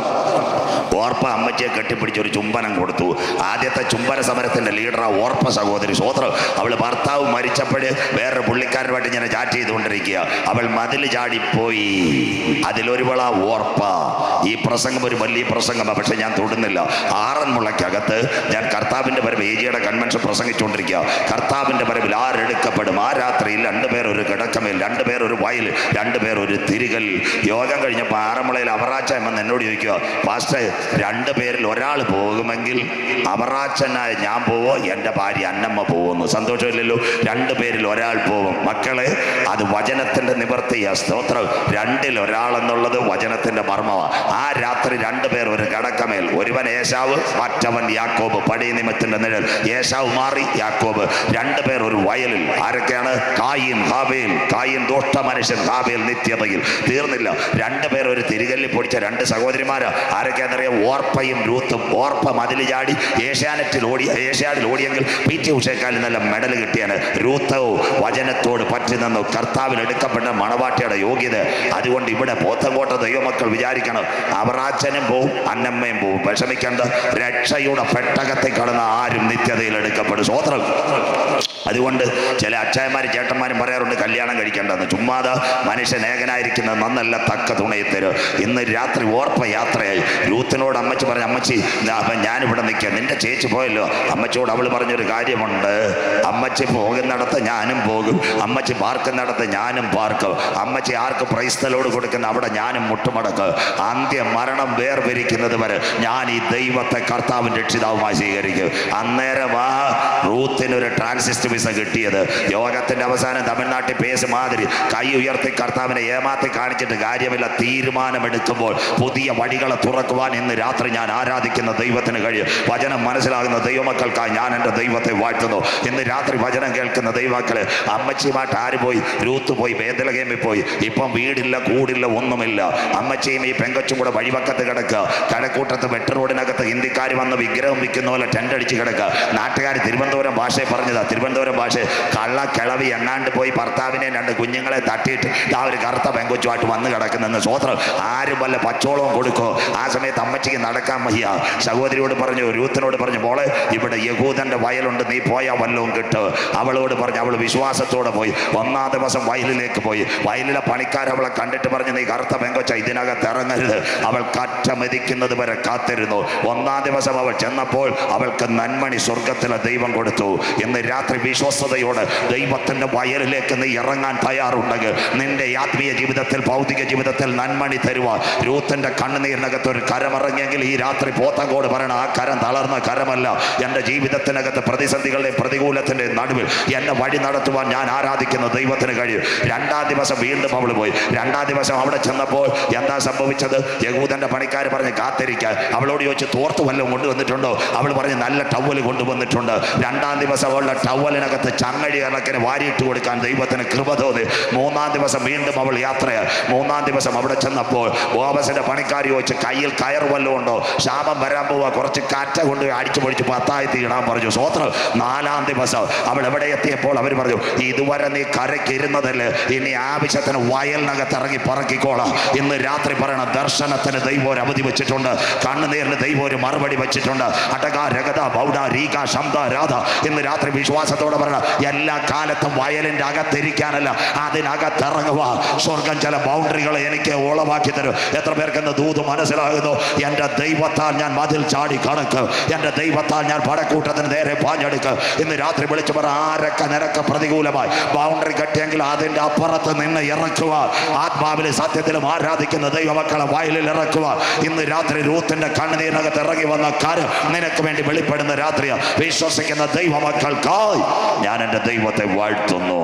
ഓർപ്പ അമ്മച്ചിയെ കെട്ടിപ്പിടിച്ച് ഒരു ചുംബനം കൊടുത്തു ആദ്യത്തെ ചുംബന സമരത്തിന്റെ ലീഡർ ആ ഓർപ്പ സഹോദരി സ്വോത്രം അവൾ ഭർത്താവ് മരിച്ചപ്പോഴ് വേറൊരു പുള്ളിക്കാരനുമായിട്ട് ഇങ്ങനെ ചാറ്റ് ചെയ്തുകൊണ്ടിരിക്കുക അവൾ മതിൽ ചാടിപ്പോയി അതിലൊരുവള ഓർപ്പ ഈ പ്രസംഗം ഒരു വലിയ പ്രസംഗമാണ് പക്ഷെ ഞാൻ തൊടുന്നില്ല ആറന്മുളയ്ക്കകത്ത് ഞാൻ കർത്താവിന്റെ വരവ് ഏജിയുടെ കൺവെൻഷൻ പ്രസംഗിച്ചുകൊണ്ടിരിക്കുക കർത്താവിന്റെ വരവിൽ ആരെടുക്കപ്പെടും ആ രാത്രിയിൽ രണ്ടുപേർ ഒരു കിടക്കമേൽ രണ്ടുപേർ ഒരു വയൽ രണ്ടുപേർ ഒരു തിരികൽ യോഗം കഴിഞ്ഞപ്പോൾ ആറന്മുളയിൽ അവറാച്ച എന്ന് എന്നോട് ചോദിക്കുക പാസ്റ്റർ രണ്ട് പേരിൽ ഒരാൾ പോകുമെങ്കിൽ അവറാച്ചനായ ഞാൻ പോവോ എൻ്റെ ഭാര്യ അന്നമ്മ പോകുന്നു സന്തോഷമില്ലല്ലോ രണ്ട് പേരിൽ ഒരാൾ പോകും മക്കളെ അത് വചനത്തിൻ്റെ നിവർത്തിയ സ്തോത്രം രണ്ടിൽ ഒരാൾ എന്നുള്ളത് വചനത്തിൻ്റെ മർമ്മമാണ് ആ രാത്രി രണ്ട് പേർ ഒരു കടക്കമേൽ ഒരുവൻ ഏശാവ് മറ്റവൻ യാക്കോബ് പടി നിമിത്തിന്റെ നിഴൽ ഏശാവ് മാറി യാക്കോബ് രണ്ട് പേർ ഒരു വയലിൽ ആരൊക്കെയാണ് കായിൻ ഹാബേൽ കായിൻ ദോഷ്ട മനുഷ്യൻ ഹാബേൽ നിത്യതയിൽ തീർന്നില്ല രണ്ട് പേർ ഒരു തിരികല്ലി പൊടിച്ച രണ്ട് സഹോദരിമാര് ആരൊക്കെയാണെന്നറിയാം ഓർപ്പയും രൂത്തും ഓർപ്പ മതിൽ ചാടി ഏഷ്യാനെറ്റിൽ ഓടി ഏഷ്യാഡിൽ ഓടിയെങ്കിൽ പി ടി ഉഷേക്കാലിൽ നല്ല മെഡൽ കിട്ടിയാണ് രൂത്തവും വചനത്തോട് പറ്റി നിന്നു കർത്താവിൽ എടുക്കപ്പെട്ട മണവാട്ടിയുടെ യോഗ്യത അതുകൊണ്ട് ഇവിടെ പോത്തങ്കോട്ട ദൈവമക്കൾ വിചാരിക്കണം അവറാച്ചനും പോവും അന്നമ്മയും പോവും വിഷമിക്കേണ്ട രക്ഷയുടെ പെട്ടകത്തിൽ കടന്ന ആരും നിത്യതയിൽ എടുക്കപ്പെടും സ്വോത്രം അതുകൊണ്ട് ചില അച്ചായന്മാരും ചേട്ടന്മാരും പറയാറുണ്ട് കല്യാണം കഴിക്കേണ്ടെന്ന് ചുമ്മാതെ മനുഷ്യൻ ഏകനായിരിക്കുന്നത് നന്നല്ല തക്ക തുണയിൽ തരും ഇന്ന് രാത്രി ഓർപ്പ യാത്രയായി രൂത്തിനോട് അമ്മച്ചി പറഞ്ഞു അമ്മച്ചി ദാ അപ്പം ഞാനിവിടെ നിൽക്കാം നിന്റെ ചേച്ചി പോയല്ലോ അമ്മച്ചിയോട് അവൾ പറഞ്ഞൊരു കാര്യമുണ്ട് അമ്മച്ചി പോകുന്നിടത്ത് ഞാനും പോകും അമ്മച്ചി പാർക്കുന്നിടത്ത് ഞാനും പാർക്കും അമ്മച്ചി ആർക്ക് പ്രൈസ്തലോട് കൊടുക്കുന്ന അവിടെ ഞാനും മുട്ടുമടക്ക് അന്ത്യ മരണം വേർപിരിക്കുന്നത് വരെ ഞാൻ ഈ ദൈവത്തെ കർത്താവിൻ രക്ഷിതാവുമായി സ്വീകരിക്കും അന്നേരം ആ റൂത്തിനൊരു ട്രാൻസിസ്റ്റ് വിസ കിട്ടിയത് യോഗത്തിന്റെ അവസാനം തമിഴ്നാട്ടിൽ പേസ് മാതിരി കൈ ഉയർത്തി കർത്താവിനെ ഏമാത്തി കാണിച്ചിട്ട് കാര്യമില്ല തീരുമാനമെടുക്കുമ്പോൾ പുതിയ വഴികളെ തുറക്കുവാൻ ഇന്ന് രാത്രി ഞാൻ ആരാധിക്കുന്ന ദൈവത്തിന് കഴിയും വചനം മനസ്സിലാകുന്ന ദൈവമക്കൾക്കായി ഞാൻ എൻ്റെ ദൈവത്തെ വാഴ്ത്തുന്നു ഇന്ന് രാത്രി വചനം കേൾക്കുന്ന ദൈവമക്കള് അമ്മച്ചിയുമായിട്ട് ആര് പോയി രൂത്ത് പോയി വേദലകേമിൽ പോയി ഇപ്പം വീടില്ല കൂടില്ല ഒന്നുമില്ല അമ്മച്ചിയും ഈ പെങ്കച്ചും കൂടെ വഴിവക്കത്ത് കിടക്കുക കഴക്കൂട്ടത്ത് വെട്ട് റോഡിനകത്ത് ഹിന്ദിക്കാർ വന്ന് വിഗ്രഹം വിൽക്കുന്ന പോലെ ടെൻ്റ് അടിച്ച് കിടക്കുക നാട്ടുകാർ തിരുവനന്തപുരം ഭാഷയെ പറഞ്ഞതാ തിരുവനന്തപുരം ഭാഷ കള്ള കിളവി എങ്ങാണ്ട് പോയി ഭർത്താവിനെ രണ്ട് കുഞ്ഞുങ്ങളെ തട്ടിയിട്ട് ആ ഒരു കറുത്ത പെങ്കൊച്ചുമായിട്ട് വന്ന് കിടക്കുന്നെന്ന് സ്വോത്രം ആരും വല്ല പച്ചോളവും കൊടുക്കോ ആ സമയത്ത് അമ്മച്ചിക്ക് നടക്കാൻ വയ്യ സഹോദരിയോട് പറഞ്ഞു രൂത്തിനോട് പറഞ്ഞു മോളെ ഇവിടെ യഹൂദന്റെ വയലുണ്ട് നീ പോയാൽ വല്ലവും കിട്ടും അവളോട് പറഞ്ഞു അവൾ വിശ്വാസത്തോടെ പോയി ഒന്നാം ദിവസം വയലിലേക്ക് പോയി വയലിലെ പണിക്കാർ അവളെ കണ്ടിട്ട് പറഞ്ഞു നീ കറുത്ത പെങ്കൊച്ച ഇതിനകത്ത് ഇറങ്ങരുത് അവൾ കാറ്റമതിക്കുന്നത് വരെ കാത്തിരുന്നു ഒന്നാം ദിവസം അവൾ ചെന്നപ്പോൾ അവൾക്ക് നന്മണി സ്വർഗത്തിലെ ദൈവം കൊടുത്തു ഇന്ന് രാത്രി വിശ്വസ്തയോട് ദൈവത്തിന്റെ വയലിലേക്ക് നീ ഇറങ്ങാൻ തയ്യാറുണ്ടെങ്കിൽ നിന്റെ ആത്മീയ ജീവിതത്തിൽ ഭൗതിക ജീവിതത്തിൽ നന്മണി തരുക രൂത്തിന്റെ കണ്ണുനീരിനകത്ത് ഒരു കരമിറങ്ങിയെങ്കിൽ ഈ രാത്രി പോത്തങ്കോട് പറയണം ആ കരം തളർന്ന കരമല്ല എൻ്റെ ജീവിതത്തിനകത്ത് പ്രതിസന്ധികളുടെയും പ്രതികൂലത്തിന്റെ നടുവിൽ എന്നെ വഴി നടത്തുവാൻ ഞാൻ ആരാധിക്കുന്ന ദൈവത്തിന് കഴിയും രണ്ടാം ദിവസം വീണ്ടും അവൾ പോയി രണ്ടാം ദിവസം അവിടെ ചെന്നപ്പോൾ എന്താ സംഭവിച്ചത് യഹൂദന്റെ പണിക്കാർ പറഞ്ഞ് കാത്തിരിക്കാൻ അവളോട് ചോദിച്ചു തോർത്ത് വല്ലതും കൊണ്ടുവന്നിട്ടുണ്ടോ അവൾ പറഞ്ഞ് നല്ല ടവല് കൊണ്ടുവന്നിട്ടുണ്ട് രണ്ട് രണ്ടാം ദിവസം അവളുടെ ടവലിനകത്ത് ചങ്ങഴി കണക്കിന് വാരിയിട്ട് കൊടുക്കാൻ ദൈവത്തിന് കൃപ തോന്നി മൂന്നാം ദിവസം വീണ്ടും അവൾ യാത്രയായി മൂന്നാം ദിവസം അവിടെ ചെന്നപ്പോൾ ബോബസിന്റെ പണിക്കാരി ചോദിച്ച് കയ്യിൽ കയർ വല്ലതും ഉണ്ടോ ശാപം വരാൻ പോവാ കുറച്ച് കാറ്റ കൊണ്ട് അടിച്ചു പൊടിച്ച് പത്തായത്തി ഇടാൻ പറഞ്ഞു സ്വോത്രം നാലാം ദിവസം അവൾ എവിടെ എത്തിയപ്പോൾ അവർ പറഞ്ഞു ഇതുവരെ നീ കരയ്ക്ക് ഇരുന്നതല്ലേ ഇനി ആവശ്യത്തിന് വയലിനകത്ത് ഇറങ്ങി പറക്കിക്കോളാം ഇന്ന് രാത്രി പറയണ ദർശനത്തിന് ദൈവം ഒരു അവധി വെച്ചിട്ടുണ്ട് കണ്ണുനീരിന് ദൈവം ഒരു മറുപടി വെച്ചിട്ടുണ്ട് അടക രഗത ബൗഡ രീക ശബ്ദ രാധ ഇന്ന് രാത്രി വിശ്വാസത്തോടെ പറയണം എല്ലാ കാലത്തും വയലിന്റെ അകത്തിരിക്കാനല്ല അതിനകത്തിറങ്ങുക സ്വർഗം ചില ബൗണ്ടറികളെ എനിക്ക് ഉളവാക്കി തരും എത്ര പേർക്ക് ഇന്ന് ദൂത് മനസ്സിലാകുന്നു എൻ്റെ ദൈവത്താൽ ഞാൻ മതിൽ ചാടി കടക്ക് എൻ്റെ ദൈവത്താൽ ഞാൻ പടക്കൂട്ടത്തിന് നേരെ പാഞ്ഞെടുക്ക് ഇന്ന് രാത്രി വിളിച്ചു പറ ആരൊക്കെ നിനക്ക് പ്രതികൂലമായി ബൗണ്ടറി കെട്ടിയെങ്കിൽ അതിൻ്റെ അപ്പുറത്ത് നിന്ന് ഇറക്കുക ആത്മാവിലെ സത്യത്തിലും ആരാധിക്കുന്ന ദൈവമക്കളെ വയലിൽ ഇറക്കുക ഇന്ന് രാത്രി രൂത്തിന്റെ കണ്ണുനീരിനകത്ത് ഇറങ്ങി വന്ന കാര്യം നിനക്ക് വേണ്ടി വെളിപ്പെടുന്ന രാത്രിയാ വിശ്വസിക്കുന്ന ദൈവമക്കൾക്കായി ഞാൻ എൻ്റെ ദൈവത്തെ വാഴ്ത്തുന്നു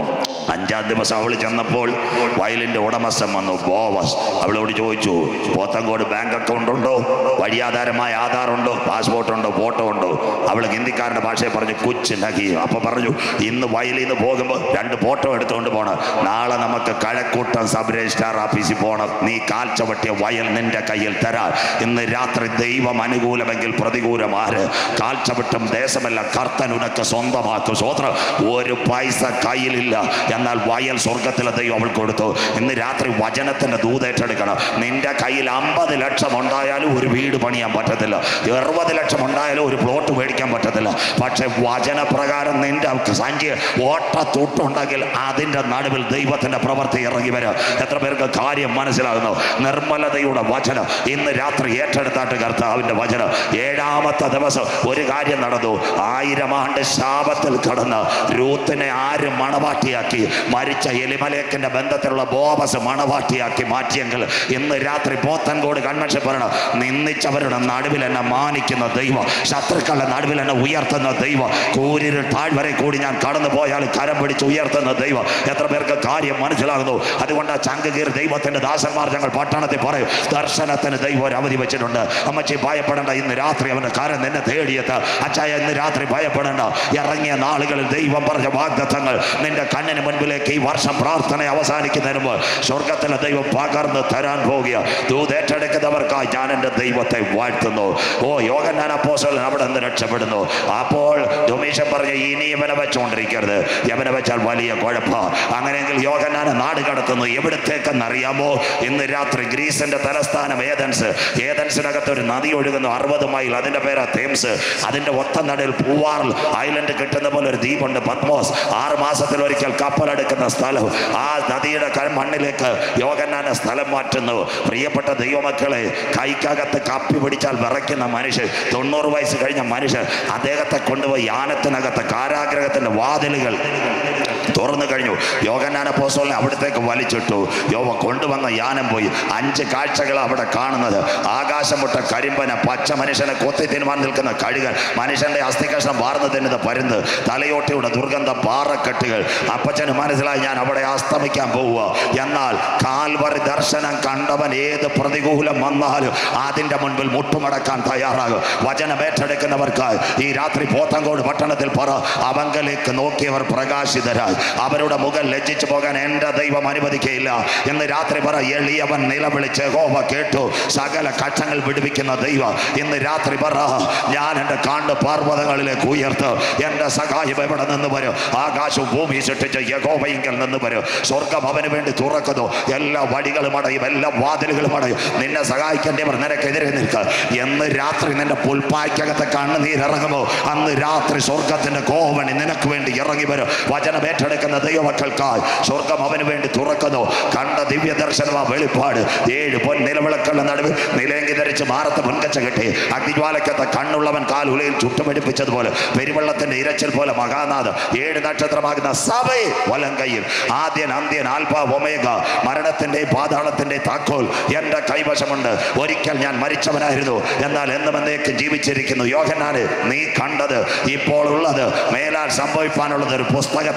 അഞ്ചാം ദിവസം അവൾ ചെന്നപ്പോൾ വയലിന്റെ ഉടമസ്ഥൻ വന്നു ബോവസ് അവളോട് ചോദിച്ചു പോത്തങ്കോട് ബാങ്ക് അക്കൗണ്ട് ഉണ്ടോ വഴിയാധാരമായ ആധാർ ഉണ്ടോ പാസ്പോർട്ട് ഉണ്ടോ ഫോട്ടോ ഉണ്ടോ അവൾ ഹിന്ദിക്കാരൻ്റെ ഭാഷയെ പറഞ്ഞു കുച്ച് നഗി അപ്പൊ പറഞ്ഞു ഇന്ന് വയലിൽ നിന്ന് പോകുമ്പോൾ രണ്ട് ഫോട്ടോ എടുത്തുകൊണ്ട് പോണം നാളെ നമുക്ക് കഴക്കൂട്ടം സബ് രജിസ്ട്രാർ ഓഫീസിൽ പോകണം നീ കാൽ ചവിട്ടിയ വയൽ നിന്റെ കയ്യിൽ തരാം ഇന്ന് രാത്രി ദൈവം അനുകൂലമെങ്കിൽ പ്രതികൂലമാര് കാൽ ചവിട്ടും ദേശമല്ല കർത്തൻ ഉനക്ക് സ്വന്തമാക്കും സ്വോത്രം ഒരു പൈസ കയ്യിലില്ല എന്നാൽ വയൽ സ്വർഗത്തിലെ ദൈവം അവൾ കൊടുത്തു ഇന്ന് രാത്രി വചനത്തിന്റെ ദൂതേറ്റെടുക്കണം നിന്റെ കയ്യിൽ അമ്പത് ലക്ഷം ഉണ്ടായാലും ഒരു വീട് പണിയാൻ പറ്റത്തില്ല അറുപത് ലക്ഷം ഉണ്ടായാലും ഒരു പ്ലോട്ട് മേടിക്കാൻ പറ്റത്തില്ല പക്ഷെ വചനപ്രകാരം നിന്റെ സഞ്ചി ഓട്ട തൊട്ടുണ്ടെങ്കിൽ അതിന്റെ നടുവിൽ ദൈവത്തിന്റെ പ്രവൃത്തി ഇറങ്ങി വരും എത്ര പേർക്ക് കാര്യം മനസ്സിലാകുന്നു നിർമ്മലതയുടെ വചനം ഇന്ന് രാത്രി ഏറ്റെടുത്താട്ട് കർത്താവിന്റെ വചനം ഏഴാമത്തെ ദിവസം ഒരു കാര്യം നടന്നു ആയിരം ആണ്ട് ശാപത്തിൽ കടന്ന് രൂത്തിനെ ആര് മണവാട്ടിയാക്കി മരിച്ച എലിമലേക്കിന്റെ ബന്ധത്തിലുള്ള ബോബസ് മണവാട്ടിയാക്കി മാറ്റിയെങ്കിൽ ഇന്ന് രാത്രി പോത്തൻകോട് കൺവെൻഷൻ പറയണം നിന്ദിച്ചവരുടെ നടുവിൽ എന്നെ മാനിക്കുന്ന ദൈവം ശത്രുക്കളുടെ നടുവിൽ എന്നെ ഉയർത്തുന്ന ദൈവം കൂരിരുൾ താഴ്വരെ കൂടി ഞാൻ കടന്നു പോയാൽ കരം പിടിച്ച് ഉയർത്തുന്ന ദൈവം എത്ര പേർക്ക് കാര്യം മനസ്സിലാകുന്നു അതുകൊണ്ട് ആ ചങ്കകീർ ദൈവത്തിന്റെ ദാസന്മാർ ഞങ്ങൾ പട്ടണത്തിൽ പറയും ദർശനത്തിന് ദൈവം ഒരു അവധി വെച്ചിട്ടുണ്ട് അമ്മച്ചി ഭയപ്പെടേണ്ട ഇന്ന് രാത്രി അവന്റെ കാരം നിന്നെ തേടിയെത്ത് അച്ചായ ഇന്ന് രാത്രി ഭയപ്പെടേണ്ട ഇറങ്ങിയ നാളുകളിൽ ദൈവം പറഞ്ഞ വാഗ്ദത്തങ്ങൾ നിന്റെ കണ്ണിന് മുൻപിലേക്ക് ഈ വർഷം പ്രാർത്ഥന അവസാനിക്കുന്നതിന് മുമ്പ് സ്വർഗത്തിലെ ദൈവം പകർന്ന് തരാൻ പോകുക ദൂതേറ്റെടുക്കുന്നവർക്കായി ഞാൻ എൻ്റെ ദൈവത്തെ വാഴ്ത്തുന്നു ഓ യോഗനാൻ അപ്പോസലൻ അവിടെ നിന്ന് രക്ഷപ്പെടുന്നു അപ്പോൾ ഡൊമീഷൻ പറഞ്ഞ ഇനി ഇവനെ വെച്ചുകൊണ്ടിരിക്കരുത് യവനെ വെച്ചാൽ വലിയ കുഴപ്പ അങ്ങനെയെങ്കിൽ യോഗനാനെ നാട് കടത്തുന്നു എവിടത്തേക്കെന്ന് അറിയാമോ ഇന്ന് രാത്രി ഗ്രീസിന്റെ തലസ്ഥാനം ഏതൻസ് ഏതൻസിനകത്ത് ഒരു നദി ഒഴുകുന്നു അറുപത് മൈൽ അതിന്റെ പേരാ തേംസ് അതിന്റെ ഒത്ത നടുവിൽ പൂവാറിൽ ഐലൻഡ് കിട്ടുന്ന പോലെ ഒരു ദ്വീപുണ്ട് പത്മോസ് ആറ് മാസത്തിൽ ഒരിക്കൽ കപ്പലെടുക്കുന്ന സ്ഥലം ആ നദിയുടെ ക- മണ്ണിലേക്ക് യോഗനാനെ സ്ഥലം മാറ്റുന്നു പ്രിയപ്പെട്ട ദൈവമക്കളെ കൈക്കകത്ത് കപ്പി പിടിച്ചാൽ വിറയ്ക്കുന്ന മനുഷ്യൻ തൊണ്ണൂറ് വയസ്സ് കഴിഞ്ഞ മനുഷ്യൻ അദ്ദേഹത്തെ കൊണ്ടുപോയി യാനത്തിനകത്ത് കാരാഗ്രഹത്തിന്റെ വാതിലുകൾ തുറന്നു കഴിഞ്ഞു യോഗനാന പോസ്റ്റോളിനെ അവിടത്തേക്ക് വലിച്ചിട്ടു യോവ കൊണ്ടുവന്ന യാനം പോയി അഞ്ച് കാഴ്ചകൾ അവിടെ കാണുന്നത് ആകാശം മുട്ട കരിമ്പന പച്ച മനുഷ്യനെ കൊത്തി തിരുമാൻ നിൽക്കുന്ന കഴുകൻ മനുഷ്യന്റെ അസ്ഥികഷ്ണം വാർന്നു തിന്നത് പരുന്ന് തലയോട്ടിയുടെ ദുർഗന്ധ പാറക്കെട്ടുകൾ അപ്പച്ചന് മനസ്സിലായി ഞാൻ അവിടെ അസ്തമിക്കാൻ പോവുക എന്നാൽ കാൽവറി ദർശനം കണ്ടവൻ ഏത് പ്രതികൂലം വന്നാലും അതിന്റെ മുൻപിൽ മുട്ടുമടക്കാൻ തയ്യാറാകും വചനം ഏറ്റെടുക്കുന്നവർക്കായി ഈ രാത്രി പോത്തങ്കോട് പട്ടണത്തിൽ പറ അവങ്കലേക്ക് നോക്കിയവർ പ്രകാശിതരായി അവരുടെ മുഖം ലജ്ജിച്ചു പോകാൻ എൻ്റെ ദൈവം അനുവദിക്കയില്ല എന്ന് രാത്രി പറ എളിയവൻ നിലവിളിച്ച് ഹോവ കേട്ടു സകല കഷ്ടങ്ങൾ വിടുവിക്കുന്ന ദൈവം ഇന്ന് രാത്രി പറ ഞാൻ എൻ്റെ കാണ്ട് പർവ്വതങ്ങളിലേക്ക് ഉയർത്ത് എൻ്റെ സഹായം എവിടെ നിന്ന് വരും ആകാശവും ഭൂമി സൃഷ്ടിച്ച് യഹോവയിങ്കൽ നിന്ന് വരും സ്വർഗം അവന് വേണ്ടി തുറക്കുന്നു എല്ലാ വഴികളും അടയും എല്ലാ വാതിലുകളും അടയും നിന്നെ സഹായിക്കേണ്ടവർ നിനക്കെതിരെ നിൽക്കുക എന്ന് രാത്രി നിന്റെ പുൽപ്പായ്ക്കകത്തെ കണ്ണുനീരിറങ്ങുമോ അന്ന് രാത്രി സ്വർഗത്തിന്റെ കോവണി നിനക്ക് വേണ്ടി ഇറങ്ങി വരും വചനം ഏറ്റെടുക്കുന്ന ദൈവമക്കൾക്കായി സ്വർഗം അവന് വേണ്ടി തുറക്കുന്നു കണ്ട ദിവ്യ ദർശനമാ വെളിപ്പാട് ഏഴ് പൊൻ നിലവിളക്കുള്ള നടുവിൽ നിലയെങ്കി ധരിച്ച് മാറത്ത് മുൻകച്ച കെട്ടി അഗ്നിജ്വാലക്കത്തെ കണ്ണുള്ളവൻ കാൽ ഉലയിൽ ചുട്ടുപിടിപ്പിച്ചതുപോലെ പെരുവെള്ളത്തിന്റെ ഇരച്ചിൽ പോലെ മഹാനാഥ് ഏഴ് നക്ഷത്രമാകുന്ന സഭയെ വലം കയ്യിൽ ആദ്യൻ അന്ത്യൻ ആൽഫ ഒമേഗ മരണത്തിന്റെ പാതാളത്തിന്റെ താക്കോൽ എന്റെ കൈവശമുണ്ട് ഒരിക്കൽ ഞാൻ മരിച്ചവനായിരുന്നു എന്നാൽ എന്നും എന്നേക്കും ജീവിച്ചിരിക്കുന്നു യോഹനാന് നീ കണ്ടത് ഇപ്പോൾ ഉള്ളത് മേലാൽ സംഭവിക്കാനുള്ളത് ഒരു പുസ്തകത്തിൽ എഴുതുക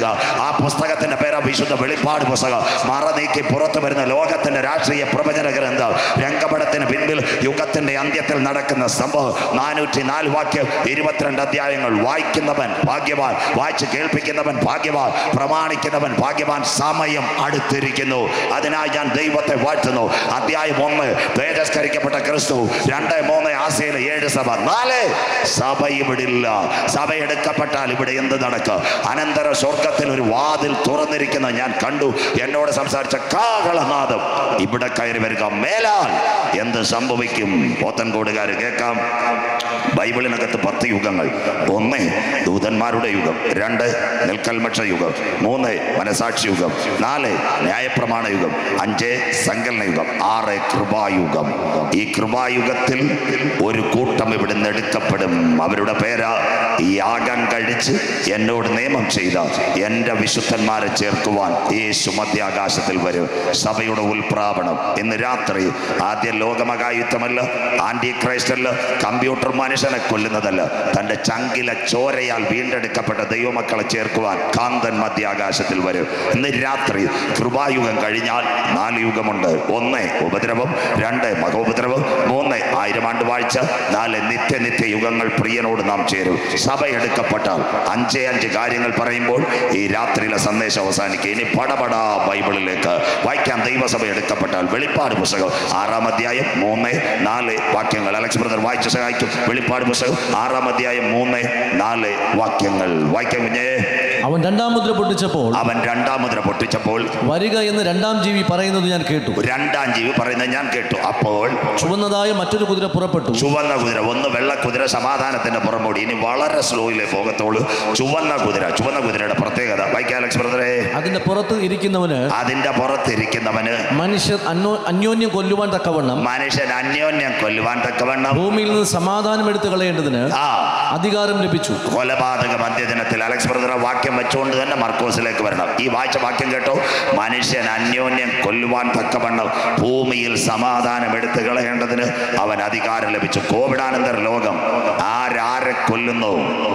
ആ പുസ്തകത്തിന്റെ പേര് വിശുദ്ധ വെളിപ്പാട് പുസ്തകം മറ നീക്കി പുറത്തു വരുന്ന ലോകത്തിന്റെ രാഷ്ട്രീയ പ്രവചന ഗ്രന്ഥം രംഗപടത്തിന് പിൻപിൽ യുഗത്തിന്റെ അന്ത്യത്തിൽ നടക്കുന്ന സംഭവം നാനൂറ്റി നാല് വാക്യം ഇരുപത്തിരണ്ട് അധ്യായങ്ങൾ വായിക്കുന്നവൻ ഭാഗ്യവാൻ വായിച്ച് കേൾപ്പിക്കുന്നവൻ ഭാഗ്യവാൻ പ്രമാണിക്കുന്നവൻ ഭാഗ്യവാൻ സമയം അടുത്തിരിക്കുന്നു അതിനായി ഞാൻ ദൈവത്തെ വാഴ്ത്തുന്നു അധ്യായം ഒന്ന് തേജസ്കരിക്കപ്പെട്ട ക്രിസ്തു രണ്ട് മൂന്ന് ആസിയയിലെ ഏഴ് സഭ നാല് സഭ ഇവിടെ ഇല്ല സഭ എടുക്കപ്പെട്ടാൽ ഇവിടെ എന്ത് നടക്കും അനന്തര സ്വർഗത്തിൽ ഒരു വാതിൽ തുറന്നിരിക്കുന്ന ഞാൻ കണ്ടു എന്നോട് സംസാരിച്ച കാകളനാദം ഇവിടെ കയറി വരിക മേലാൽ എന്ത് സംഭവിക്കും പോത്തൻകോടുകാർ കേൾക്കാം ബൈബിളിനകത്ത് പത്ത് യുഗങ്ങൾ ഒന്ന് ദൂതന്മാരുടെ യുഗം രണ്ട് നെൽക്കൽമക്ഷ യുഗം മൂന്ന് മനസാക്ഷി യുഗം നാല് ന്യായപ്രമാണ യുഗം അഞ്ച് സങ്കലന യുഗം ആറ് കൃപായുഗം ഈ കൃപായുഗത്തിൽ ഒരു കൂട്ടം ഇവിടുന്ന് എടുക്കപ്പെടും അവരുടെ പേരാ ഈ യാഗം കഴിച്ച് എന്നോട് നിയമം ചെയ്ത എൻ്റെ വിശുദ്ധന്മാരെ ചേർക്കുവാൻ യേശു മധ്യാകാശത്തിൽ വരും സഭയുടെ ഉൽപ്രാപണം ഇന്ന് രാത്രി ആദ്യ ലോകമകായുദ്ധമല്ല ആന്റി ക്രൈസ്റ്റ് അല്ല കമ്പ്യൂട്ടർ മനുഷ്യനെ കൊല്ലുന്നതല്ല തൻ്റെ ചങ്കിലെ ചോരയാൽ വീണ്ടെടുക്കപ്പെട്ട ദൈവമക്കളെ ചേർക്കുവാൻ കാന്തൻ മധ്യാകാശത്തിൽ വരും ഇന്ന് രാത്രി കൃപായുഗം കഴിഞ്ഞാൽ നാല് യുഗമുണ്ട് ഒന്ന് ഉപദ്രവം രണ്ട് മഹോപദ്രവം മൂന്ന് ആയിരം ആണ്ട് വാഴ്ച നാല് നിത്യ നിത്യ യുഗങ്ങൾ പ്രിയനോട് നാം ചേരും സഭ എടുക്കപ്പെട്ടാൽ അഞ്ചേ അഞ്ച് കാര്യങ്ങൾ പറയുമ്പോൾ ഈ രാത്രിയിലെ സന്ദേശം അവസാനിക്കുക ഇനി പടപടാ ബൈബിളിലേക്ക് വായിക്കാം ദൈവസഭ എടുക്കപ്പെട്ടാൽ വെളിപ്പാട് പുസ്തകം ആറാം അധ്യായം മൂന്ന് നാല് വാക്യങ്ങൾ അലക്സ് ബ്രദർ വായിച്ച് സഹായിക്കും വെളിപ്പാട് പുസ്തകം ആറാം അധ്യായം മൂന്ന് നാല് വാക്യങ്ങൾ വായിക്കാം കുഞ്ഞേ അവൻ രണ്ടാം മുദ്ര പൊട്ടിച്ചപ്പോൾ അവൻ രണ്ടാം മുദ്ര പൊട്ടിച്ചപ്പോൾ വരിക എന്ന് രണ്ടാം ജീവി പറയുന്നത് ഞാൻ കേട്ടു രണ്ടാം ജീവി പറയുന്നത് ഞാൻ കേട്ടു അപ്പോൾ ചുവന്നതായ മറ്റൊരു കുതിര പുറപ്പെട്ടു ചുവന്ന കുതിര ഒന്ന് വെള്ള കുതിര സമാധാനത്തിന്റെ പുറമോടി ഇനി വളരെ സ്ലോയിലെ പോകത്തോളൂ ചുവന്ന കുതിര ചുവന്ന കുതിരയുടെ പ്രത്യേകത വായിക്കാം അലക്സ് ബ്രദറെ അതിന്റെ പുറത്ത് ഇരിക്കുന്നവന് അതിന്റെ പുറത്തിരിക്കുന്നവന് മനുഷ്യർ അന്യോ അന്യോന്യം കൊല്ലുവാൻ തക്കവണ്ണം മനുഷ്യൻ അന്യോന്യം കൊല്ലുവാൻ തക്കവണ്ണം ഭൂമിയിൽ നിന്ന് സമാധാനം എടുത്തു കളയേണ്ടതിന് ആ അധികാരം ലഭിച്ചു കൊലപാതക മധ്യദിനത്തിൽ അലക്സ് ബ്രദർ വാക്യം വെച്ചുകൊണ്ട് തന്നെ മർക്കോസിലേക്ക് വരണം ഈ വായിച്ച വാക്യം കേട്ടോ മനുഷ്യൻ അന്യോന്യം കൊല്ലുവാൻ തക്കവണ്ണം ഭൂമിയിൽ സമാധാനം എടുത്തു കളയേണ്ടതിന് അവൻ അധികാരം ലഭിച്ചു കോവിഡാനന്തര ലോകം ആരാരെ കൊല്ലുന്നു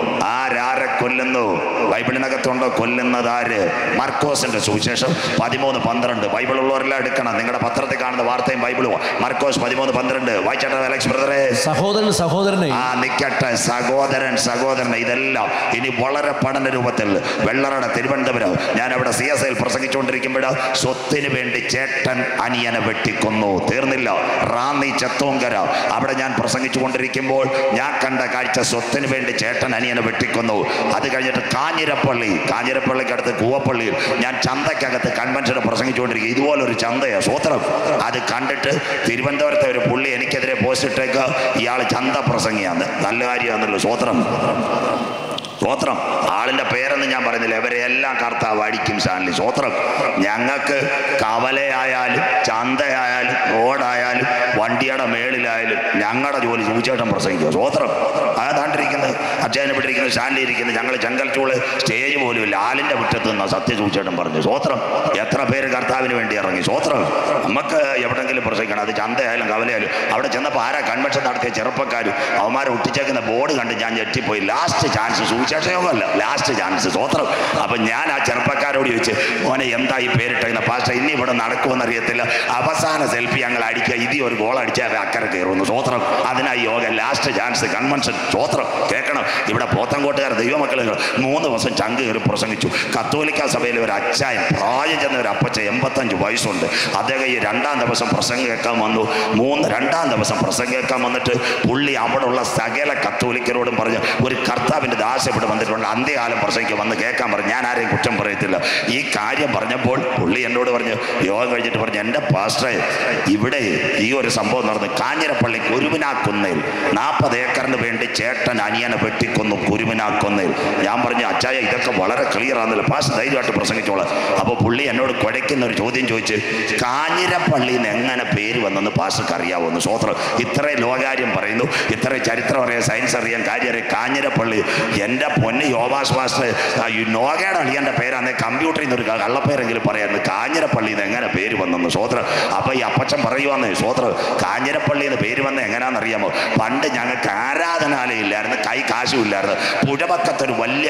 ആരാരെ കൊല്ലുന്നു ബൈബിളിനകത്തുണ്ടോ കൊല്ലുന്നത് ആര് മർക്കോസിന്റെ സുവിശേഷം പതിമൂന്ന് പന്ത്രണ്ട് ബൈബിൾ ഉള്ളവരെല്ലാം എടുക്കണം നിങ്ങളുടെ പത്രത്തിൽ കാണുന്ന വാർത്തയും ബൈബിളും മർക്കോസ് പതിമൂന്ന് പന്ത്രണ്ട് വായിച്ചാട്ടെ അലക്സ് ബ്രദറെ സഹോദരൻ സഹോദരനെ ആ നിക്കട്ടെ സഹോദരൻ സഹോദരൻ ഇതെല്ലാം ഇനി വളരെ പഠന രൂപത്തിൽ വെള്ളറട തിരുവനന്തപുരം ഞാൻ അവിടെ സി എസ് ഐയിൽ പ്രസംഗിച്ചുകൊണ്ടിരിക്കുമ്പോൾ സ്വത്തിന് വേണ്ടി ചേട്ടൻ അനിയനെ വെട്ടിക്കൊന്നു തീർന്നില്ല റാന്നി ചത്തോങ്കര അവിടെ ഞാൻ പ്രസംഗിച്ചു കൊണ്ടിരിക്കുമ്പോൾ ഞാൻ കണ്ട കാഴ്ച സ്വത്തിന് വേണ്ടി ചേട്ടൻ അനിയനെ വെട്ടിക്കൊന്നു അത് കഴിഞ്ഞിട്ട് കാഞ്ഞിരപ്പള്ളി കാഞ്ഞിരപ്പള്ളിക്കടുത്ത് കൂവപ്പള്ളിയിൽ ഞാൻ ചന്തക്കകത്ത് കൺവെൻഷന് പ്രസംഗിച്ചുകൊണ്ടിരിക്കും ഇതുപോലൊരു ചന്തയാ സ്വോത്രം അത് കണ്ടിട്ട് തിരുവനന്തപുരത്തെ ഒരു പുള്ളി എനിക്കെതിരെ പോസ്റ്റ് ഇട്ടേക്ക് ഇയാൾ ചന്ത പ്രസംഗിയാണ് നല്ല കാര്യമാണല്ലോ സ്വോത്രം സ്വോത്രം ആളിന്റെ പേരൊന്നും ഞാൻ പറയുന്നില്ല ഇവരെ എല്ലാം കർത്താവ് അടിക്കും സ്റ്റാൻലി സ്വോത്രം ഞങ്ങൾക്ക് കവലയായാലും ചന്തയായാലും റോഡായാലും വണ്ടിയുടെ മേളിലായാലും ഞങ്ങളുടെ ജോലി സൂചേട്ടൻ പ്രസംഗിക്കുക സ്വോത്രം അതാണ്ടിരിക്കുന്നത് അച്ഛനെ വിട്ടിരിക്കുന്നത് സ്റ്റാൻലി ഇരിക്കുന്നത് ഞങ്ങൾ ചെങ്കൽച്ചൂള് സ്റ്റേജ് പോലും ഇല്ല ആലിന്റെ വിട്ടത്ത് നിന്ന സത്യ സൂചേട്ടൻ പറഞ്ഞു സ്വോത്രം എത്ര പേര് കർത്താവിന് വേണ്ടി ഇറങ്ങി സ്വോത്രം നമുക്ക് എവിടെങ്കിലും പ്രസംഗിക്കണം അത് ചന്തയായാലും കവലയായാലും അവിടെ ചെന്നപ്പോൾ ആരാ കൺവെൻഷൻ നടത്തിയ ചെറുപ്പക്കാരും അവന്മാരെ ഒട്ടിച്ചേക്കുന്ന ബോർഡ് കണ്ട് ഞാൻ ഞെട്ടിപ്പോയി ലാസ്റ്റ് ചാൻസ് സൂചേഷയോഗമല്ല ലാസ്റ്റ് ചാൻസ് സ്വോത്രം അപ്പം ഞാൻ ആ ചെറുപ്പക്കാരോട് ചോദിച്ച് മോനെ എന്താ ഈ പേരിട്ടേക്കുന്ന പാസ്റ്റ ഇനി ഇവിടെ നടക്കുമെന്ന് അറിയത്തില്ല അവസാന സെൽഫി ഞങ്ങൾ അടിക്കുക ഇതി ഒരു ഗോൾ അടിച്ചാൽ അക്കരെ കയറുന്നു സ്വോത്രം അതിനായി യോഗ ലാസ്റ്റ് ചാൻസ് കൺവെൻഷൻ സ്വോത്രം കേൾക്കണം ഇവിടെ പോത്തങ്കോട്ടുകാർ ദൈവമക്കളുകൾ മൂന്ന് ദിവസം ചങ്ക് കയറി പ്രസംഗിച്ചു കത്തോലിക്ക സഭയിലെ ഒരു അച്ചായൻ പ്രായം ചെന്ന ഒരു അപ്പച്ച എൺപത്തഞ്ച് വയസ്സുണ്ട് അദ്ദേഹം ഈ രണ്ടാം ദിവസം പ്രസംഗം കേൾക്കാൻ വന്നു മൂന്ന് രണ്ടാം ദിവസം പ്രസംഗം കേൾക്കാൻ വന്നിട്ട് പുള്ളി അവിടെയുള്ള സകല കത്തോലിക്കരോടും പറഞ്ഞ് ഒരു കർത്താവിൻ്റെ ദാസ ഇവിടെ വന്നിട്ടുണ്ട് അന്ത്യകാലം പ്രസംഗിക്കാൻ വന്ന് കേൾക്കാൻ പറഞ്ഞു ഞാൻ ആരെയും കുറ്റം പറയത്തില്ല ഈ കാര്യം പറഞ്ഞപ്പോൾ പുള്ളി എന്നോട് പറഞ്ഞു യോഗം കഴിഞ്ഞിട്ട് പറഞ്ഞു എൻ്റെ പാസ്റ്ററെ ഇവിടെ ഈ ഒരു സംഭവം നടന്നു കാഞ്ഞിരപ്പള്ളി കുരുവിനാക്കുന്നേൽ നാൽപ്പത് ഏക്കറിന് വേണ്ടി ചേട്ടൻ അനിയനെ വെട്ടിക്കൊന്നു കുരുവിനാക്കുന്നേൽ ഞാൻ പറഞ്ഞു അച്ചായ ഇതൊക്കെ വളരെ ക്ലിയർ ആണല്ലോ പാസ് ധൈര്യമായിട്ട് പ്രസംഗിച്ചോളാം അപ്പോൾ പുള്ളി എന്നോട് കുഴയ്ക്കുന്ന ഒരു ചോദ്യം ചോദിച്ച് കാഞ്ഞിരപ്പള്ളിയിൽ നിന്ന് എങ്ങനെ പേര് വന്നെന്ന് പാസ്റ്റർക്ക് അറിയാവുന്നു സ്വോത്രം ഇത്രയും ലോകാര്യം പറയുന്നു ഇത്രയും ചരിത്രം അറിയാം സയൻസ് അറിയാം കാര്യം അറിയാം കാഞ്ഞിരപ്പള്ളി എൻ്റെ പൊന്ന് യോവാസ് പാസ്റ്റർ ആ ഈ നോഗയുടെ അളിയൻ്റെ പേരാണ് കമ്പ്യൂട്ടറിൽ നിന്ന് ഒരു കള്ളപ്പേരെങ്കിലും പറയായിരുന്നു കാഞ്ഞിരപ്പള്ളിയിൽ നിന്ന് എങ്ങനെ പേര് വന്നെന്ന് സ്വോത്രം അപ്പോൾ ഈ അപ്പച്ചൻ പറയുവാന്ന് സ്വോത്രം കാഞ്ഞിരപ്പള്ളിയിൽ നിന്ന് പേര് വന്നത് എങ്ങനെയാണെന്ന് അറിയാമോ പണ്ട് ഞങ്ങൾക്ക് ആരാധനാലയം ഇല്ലായിരുന്നു കൈ കാശും ഇല്ലായിരുന്നു പുഴപക്കത്തൊരു വലിയ കാഞ്ഞിര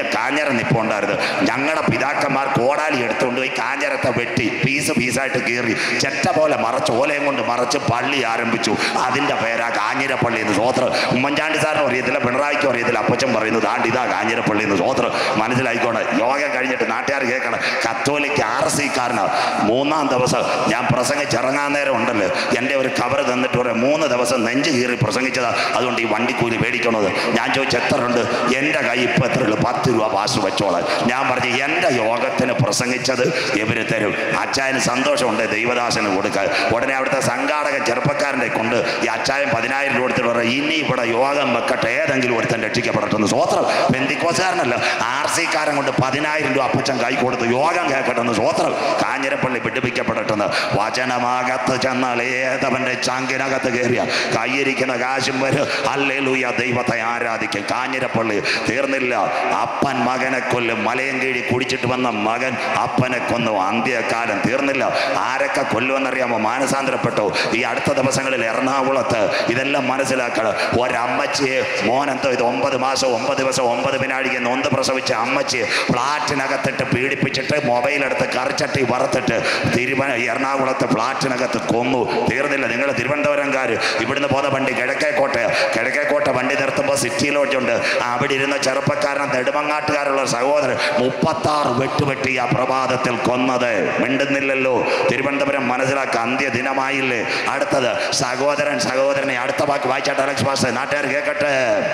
കാഞ്ഞരം നിപ്പുണ്ടായിരുന്നു ഞങ്ങളുടെ പിതാക്കന്മാർ കോടാലി എടുത്തുകൊണ്ട് പോയി കാഞ്ഞരത്തെ വെട്ടി പീസ് പീസായിട്ട് കീറി ചെറ്റ പോലെ മറച്ച് ഓലയും കൊണ്ട് മറച്ച് പള്ളി ആരംഭിച്ചു അതിൻ്റെ പേരാ കാഞ്ഞിരപ്പള്ളി എന്ന് സ്വോത്രം ഉമ്മൻചാണ്ടി സാറിനും അറിയത്തില്ല പിണറായിക്കും അറിയത്തില്ല അപ്പച്ചൻ പറയുന്നു ദാണ്ട് ഇതാ കാഞ്ഞിരപ്പള്ളി എന്ന് സ്വോത്രം മനസ്സിലായിക്കോട്ടെ യോഗം കഴിഞ്ഞിട്ട് നാട്ടുകാർ കേൾക്കണം കത്തോലിക്ക് ആർ സി കാരനാണ് മൂന്നാം ദിവസം ഞാൻ പ്രസംഗിച്ചിറങ്ങാൻ നേരം ഉണ്ടല്ലോ എൻ്റെ ഒരു കവർ തന്നിട്ട് പറയാം മൂന്ന് ദിവസം നെഞ്ച് കീറി പ്രസംഗിച്ചതാ അതുകൊണ്ട് ഈ വണ്ടിക്കൂലി മേടിക്കണത് ഞാൻ ചോദിച്ചു എത്ര ഉണ്ട് എൻ്റെ കൈ ഇപ്പം എത്ര ഉള്ളു പത്ത് രൂപ പാസ് വെച്ചോളാം ഞാൻ പറഞ്ഞു എൻ്റെ യോഗത്തിന് പ്രസംഗിച്ചത് ഇവർ തരും അച്ചായന് സന്തോഷമുണ്ട് ദൈവദാസന് കൊടുക്കാൻ ഉടനെ അവിടുത്തെ സംഘാടക ചെറുപ്പക്കാരൻ്റെ കൊണ്ട് ഈ അച്ചായൻ പതിനായിരം രൂപ കൊടുത്തിട്ട് പറയും ഇനി ഇവിടെ യോഗം വെക്കട്ടെ ഏതെങ്കിലും ഒരുത്തൻ രക്ഷിക്കപ്പെടട്ടെന്ന് സ്വോത്രം ബന്ധിക്കോസുകാരനല്ല ആർ സി കാരൻ കൊണ്ട് പതിനായിരം രൂപ അപ്പച്ചൻ കൈ കൊടുത്ത് യോഗം കേൾക്കട്ടെന്ന് സ്വോത്രം കാഞ്ഞിരപ്പള്ളി പിടിപ്പിക്കപ്പെടട്ടെന്ന് വചനമാകത്ത് ചെന്നാൽ ഏതവന്റെ ചങ്കിനകത്ത് കയറിയ കയ്യിരിക്കുന്ന കാശും വരും അല്ലേലൂയ ദൈവത്തെ ആരാധിക്കും കാഞ്ഞിരപ്പള്ളി തീർന്നില്ല അപ്പൻ മകനെ കൊല്ലും മലയും കീഴി കുടിച്ചിട്ട് വന്ന മകൻ അപ്പനെ കൊന്നു അന്ത്യകാലം തീർന്നില്ല ആരൊക്കെ കൊല്ലുമെന്നറിയാമോ മാനസാന്തരപ്പെട്ടോ ഈ അടുത്ത ദിവസങ്ങളിൽ എറണാകുളത്ത് ഇതെല്ലാം മനസ്സിലാക്കണം ഒരമ്മച്ചിയെ മോനെന്തോ ഇത് ഒമ്പത് മാസം ഒമ്പത് ദിവസം ഒമ്പത് പിന്നാഴിക്ക് നൊന്ത് പ്രസവിച്ച അമ്മച്ചിയെ ഫ്ലാറ്റിനകത്തിട്ട് പീഡിപ്പിച്ചിട്ട് മൊബൈൽ എടുത്ത് കറിച്ചട്ടി വറുത്തിട്ട് തിരുവ എറണാകുളത്ത് ഫ്ലാറ്റിനകത്ത് കൊന്നു തീർന്നില്ല നിങ്ങൾ തിരുവനന്തപുരംകാർ ഇവിടുന്ന് പോന്ന വണ്ടി കിഴക്കേക്കോട്ട കിഴക്കേക്കോട്ട വണ്ടി നിർത്തുമ്പോൾ സിറ്റി ലോഡ്ജ് ഉണ്ട് അവിടെ ഇരുന്ന ചെറുപ്പക്കാരൻ നെടുമങ്ങാട്ടുകാരുള്ള സഹോദരൻ മുപ്പത്താറ് വെട്ടുവെട്ടി ആ പ്രഭാതത്തിൽ കൊന്നത് മിണ്ടുന്നില്ലല്ലോ തിരുവനന്തപുരം മനസ്സിലാക്കുക അന്ത്യദിനമായില്ലേ അടുത്തത് സഹോദരൻ സഹോദരനെ അടുത്ത വാക്ക് വായിച്ചാട്ട് അലക്സ് പാസ് നാട്ടുകാർ കേൾക്കട്ടെ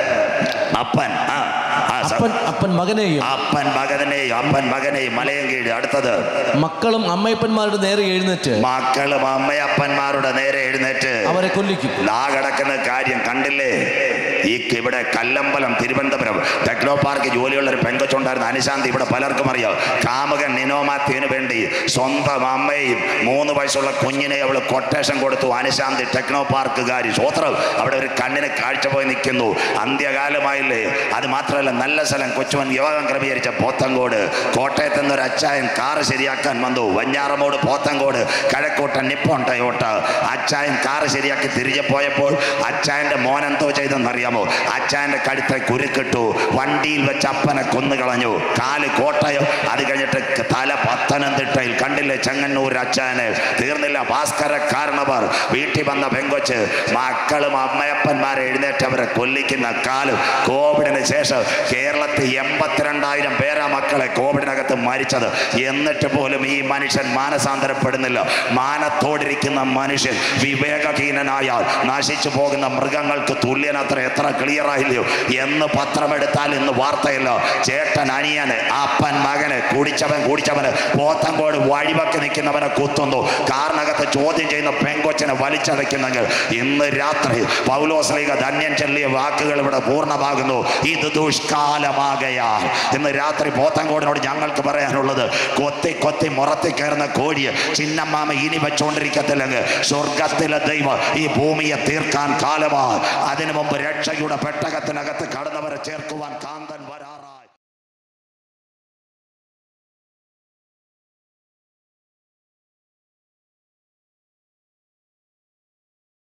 അപ്പൻ ആ ആ, സ- അപ്പൻ അപ്പൻ മകനെയും അപ്പൻ മകനെയും അപ്പൻ മകനെയും മലയും കീഴ് അടുത്തത് മക്കളും അമ്മയപ്പന്മാരുടെ നേരെ എഴുന്നേറ്റ് മക്കളും അമ്മയപ്പന്മാരുടെ നേരെ എഴുന്നേറ്റ് അവരെ കൊല്ലിക്കും ദാ കിടക്കുന്ന കാര്യം കണ്ടില്ലേ ഈ ഇവിടെ കല്ലമ്പലം തിരുവനന്തപുരം ടെക്നോ പാർക്ക് ജോലിയുള്ള ഒരു പെങ്കൊച്ചുണ്ടായിരുന്ന അനുശാന്തി ഇവിടെ പലർക്കും അറിയാം കാമുകൻ നിനോമാത്യന് വേണ്ടി സ്വന്തം അമ്മയും മൂന്ന് വയസ്സുള്ള കുഞ്ഞിനെ അവൾ കൊട്ടേഷൻ കൊടുത്തു അനുശാന്തി ടെക്നോ പാർക്കുകാരി സ്വോത്രം അവിടെ ഒരു കണ്ണിന് കാഴ്ച പോയി നിൽക്കുന്നു അന്ത്യകാലമായില്ലേ അത് മാത്രമല്ല നല്ല സ്ഥലം കൊച്ചുവൻ യോഗം ക്രമീകരിച്ച പോത്തങ്കോട് കോട്ടയത്ത് നിന്ന് ഒരു അച്ചായൻ കാറ് ശരിയാക്കാൻ വന്നു വഞ്ഞാറമോട് പോത്തങ്കോട് കഴക്കൂട്ടൻ നിപ്പോൺ ടയോട്ട അച്ചായൻ കാറ് ശരിയാക്കി തിരികെ പോയപ്പോൾ അച്ചായന്റെ മോൻ എന്തോ ചെയ്തെന്നറിയാമോ അച്ചായന്റെ കഴുത്തെ കുരുക്കിട്ടു വണ്ടിയിൽ വെച്ച് അപ്പനെ കൊന്നുകളഞ്ഞു കാല് കോട്ടയം അത് കഴിഞ്ഞിട്ട് തല പത്തനംതിട്ടയിൽ കണ്ടില്ലേ ചെങ്ങന്നൂർ അച്ചായന് തീർന്നില്ല ഭാസ്കര കാരണവർ വീട്ടിൽ വന്ന പെങ്കൊച്ച് മക്കളും അമ്മയപ്പന്മാരെ എഴുന്നേറ്റവരെ കൊല്ലിക്കുന്ന കാലം കോവിഡിന് ശേഷം കേരളത്തിൽ എൺപത്തിരണ്ടായിരം പേരാ മക്കളെ കോവിഡിനകത്ത് മരിച്ചത് എന്നിട്ട് പോലും ഈ മനുഷ്യൻ മാനസാന്തരപ്പെടുന്നില്ല മാനത്തോടിരിക്കുന്ന മനുഷ്യൻ വിവേകഹീനനായാൽ നശിച്ചു പോകുന്ന മൃഗങ്ങൾക്ക് തുല്യനത്ര എത്ര ക്ലിയർ ആയില്ലയോ എന്ന് പത്രമെടുത്താൽ ഇന്ന് വാർത്തയില്ല ചേട്ടൻ അനിയന് അപ്പൻ മകന് കുടിച്ചവൻ കുടിച്ചവന് പോത്തങ്കോട് വഴിവെക്ക് നിൽക്കുന്നവനെ കുത്തുന്നു കാറിനകത്ത് ചോദ്യം ചെയ്യുന്ന പെങ്കൊച്ചിനെ വലിച്ചടയ്ക്കുന്നെങ്കിൽ ഇന്ന് രാത്രി പൗലോസ്ലീഗ ധന്യൻ ചൊല്ലിയ വാക്കുകൾ ഇവിടെ പൂർണ്ണമാകുന്നു ഇത് ദുഷ്കാലമാകയാൽ ഇന്ന് രാത്രി പോത്തങ്കോടിനോട് ഞങ്ങൾക്ക് പറയാനുള്ളത് കൊത്തി കൊത്തി മുറത്തി കയറുന്ന കോഴിയെ ചിന്നമ്മാമ ഇനി വെച്ചുകൊണ്ടിരിക്കത്തില്ലെങ്കിൽ സ്വർഗത്തിലെ ദൈവം ഈ ഭൂമിയെ തീർക്കാൻ കാലമാണ് അതിനു മുമ്പ് രക്ഷയുടെ പെട്ടകത്തിനകത്ത് കടന്നവരെ ചേർക്കുവാൻ കാലം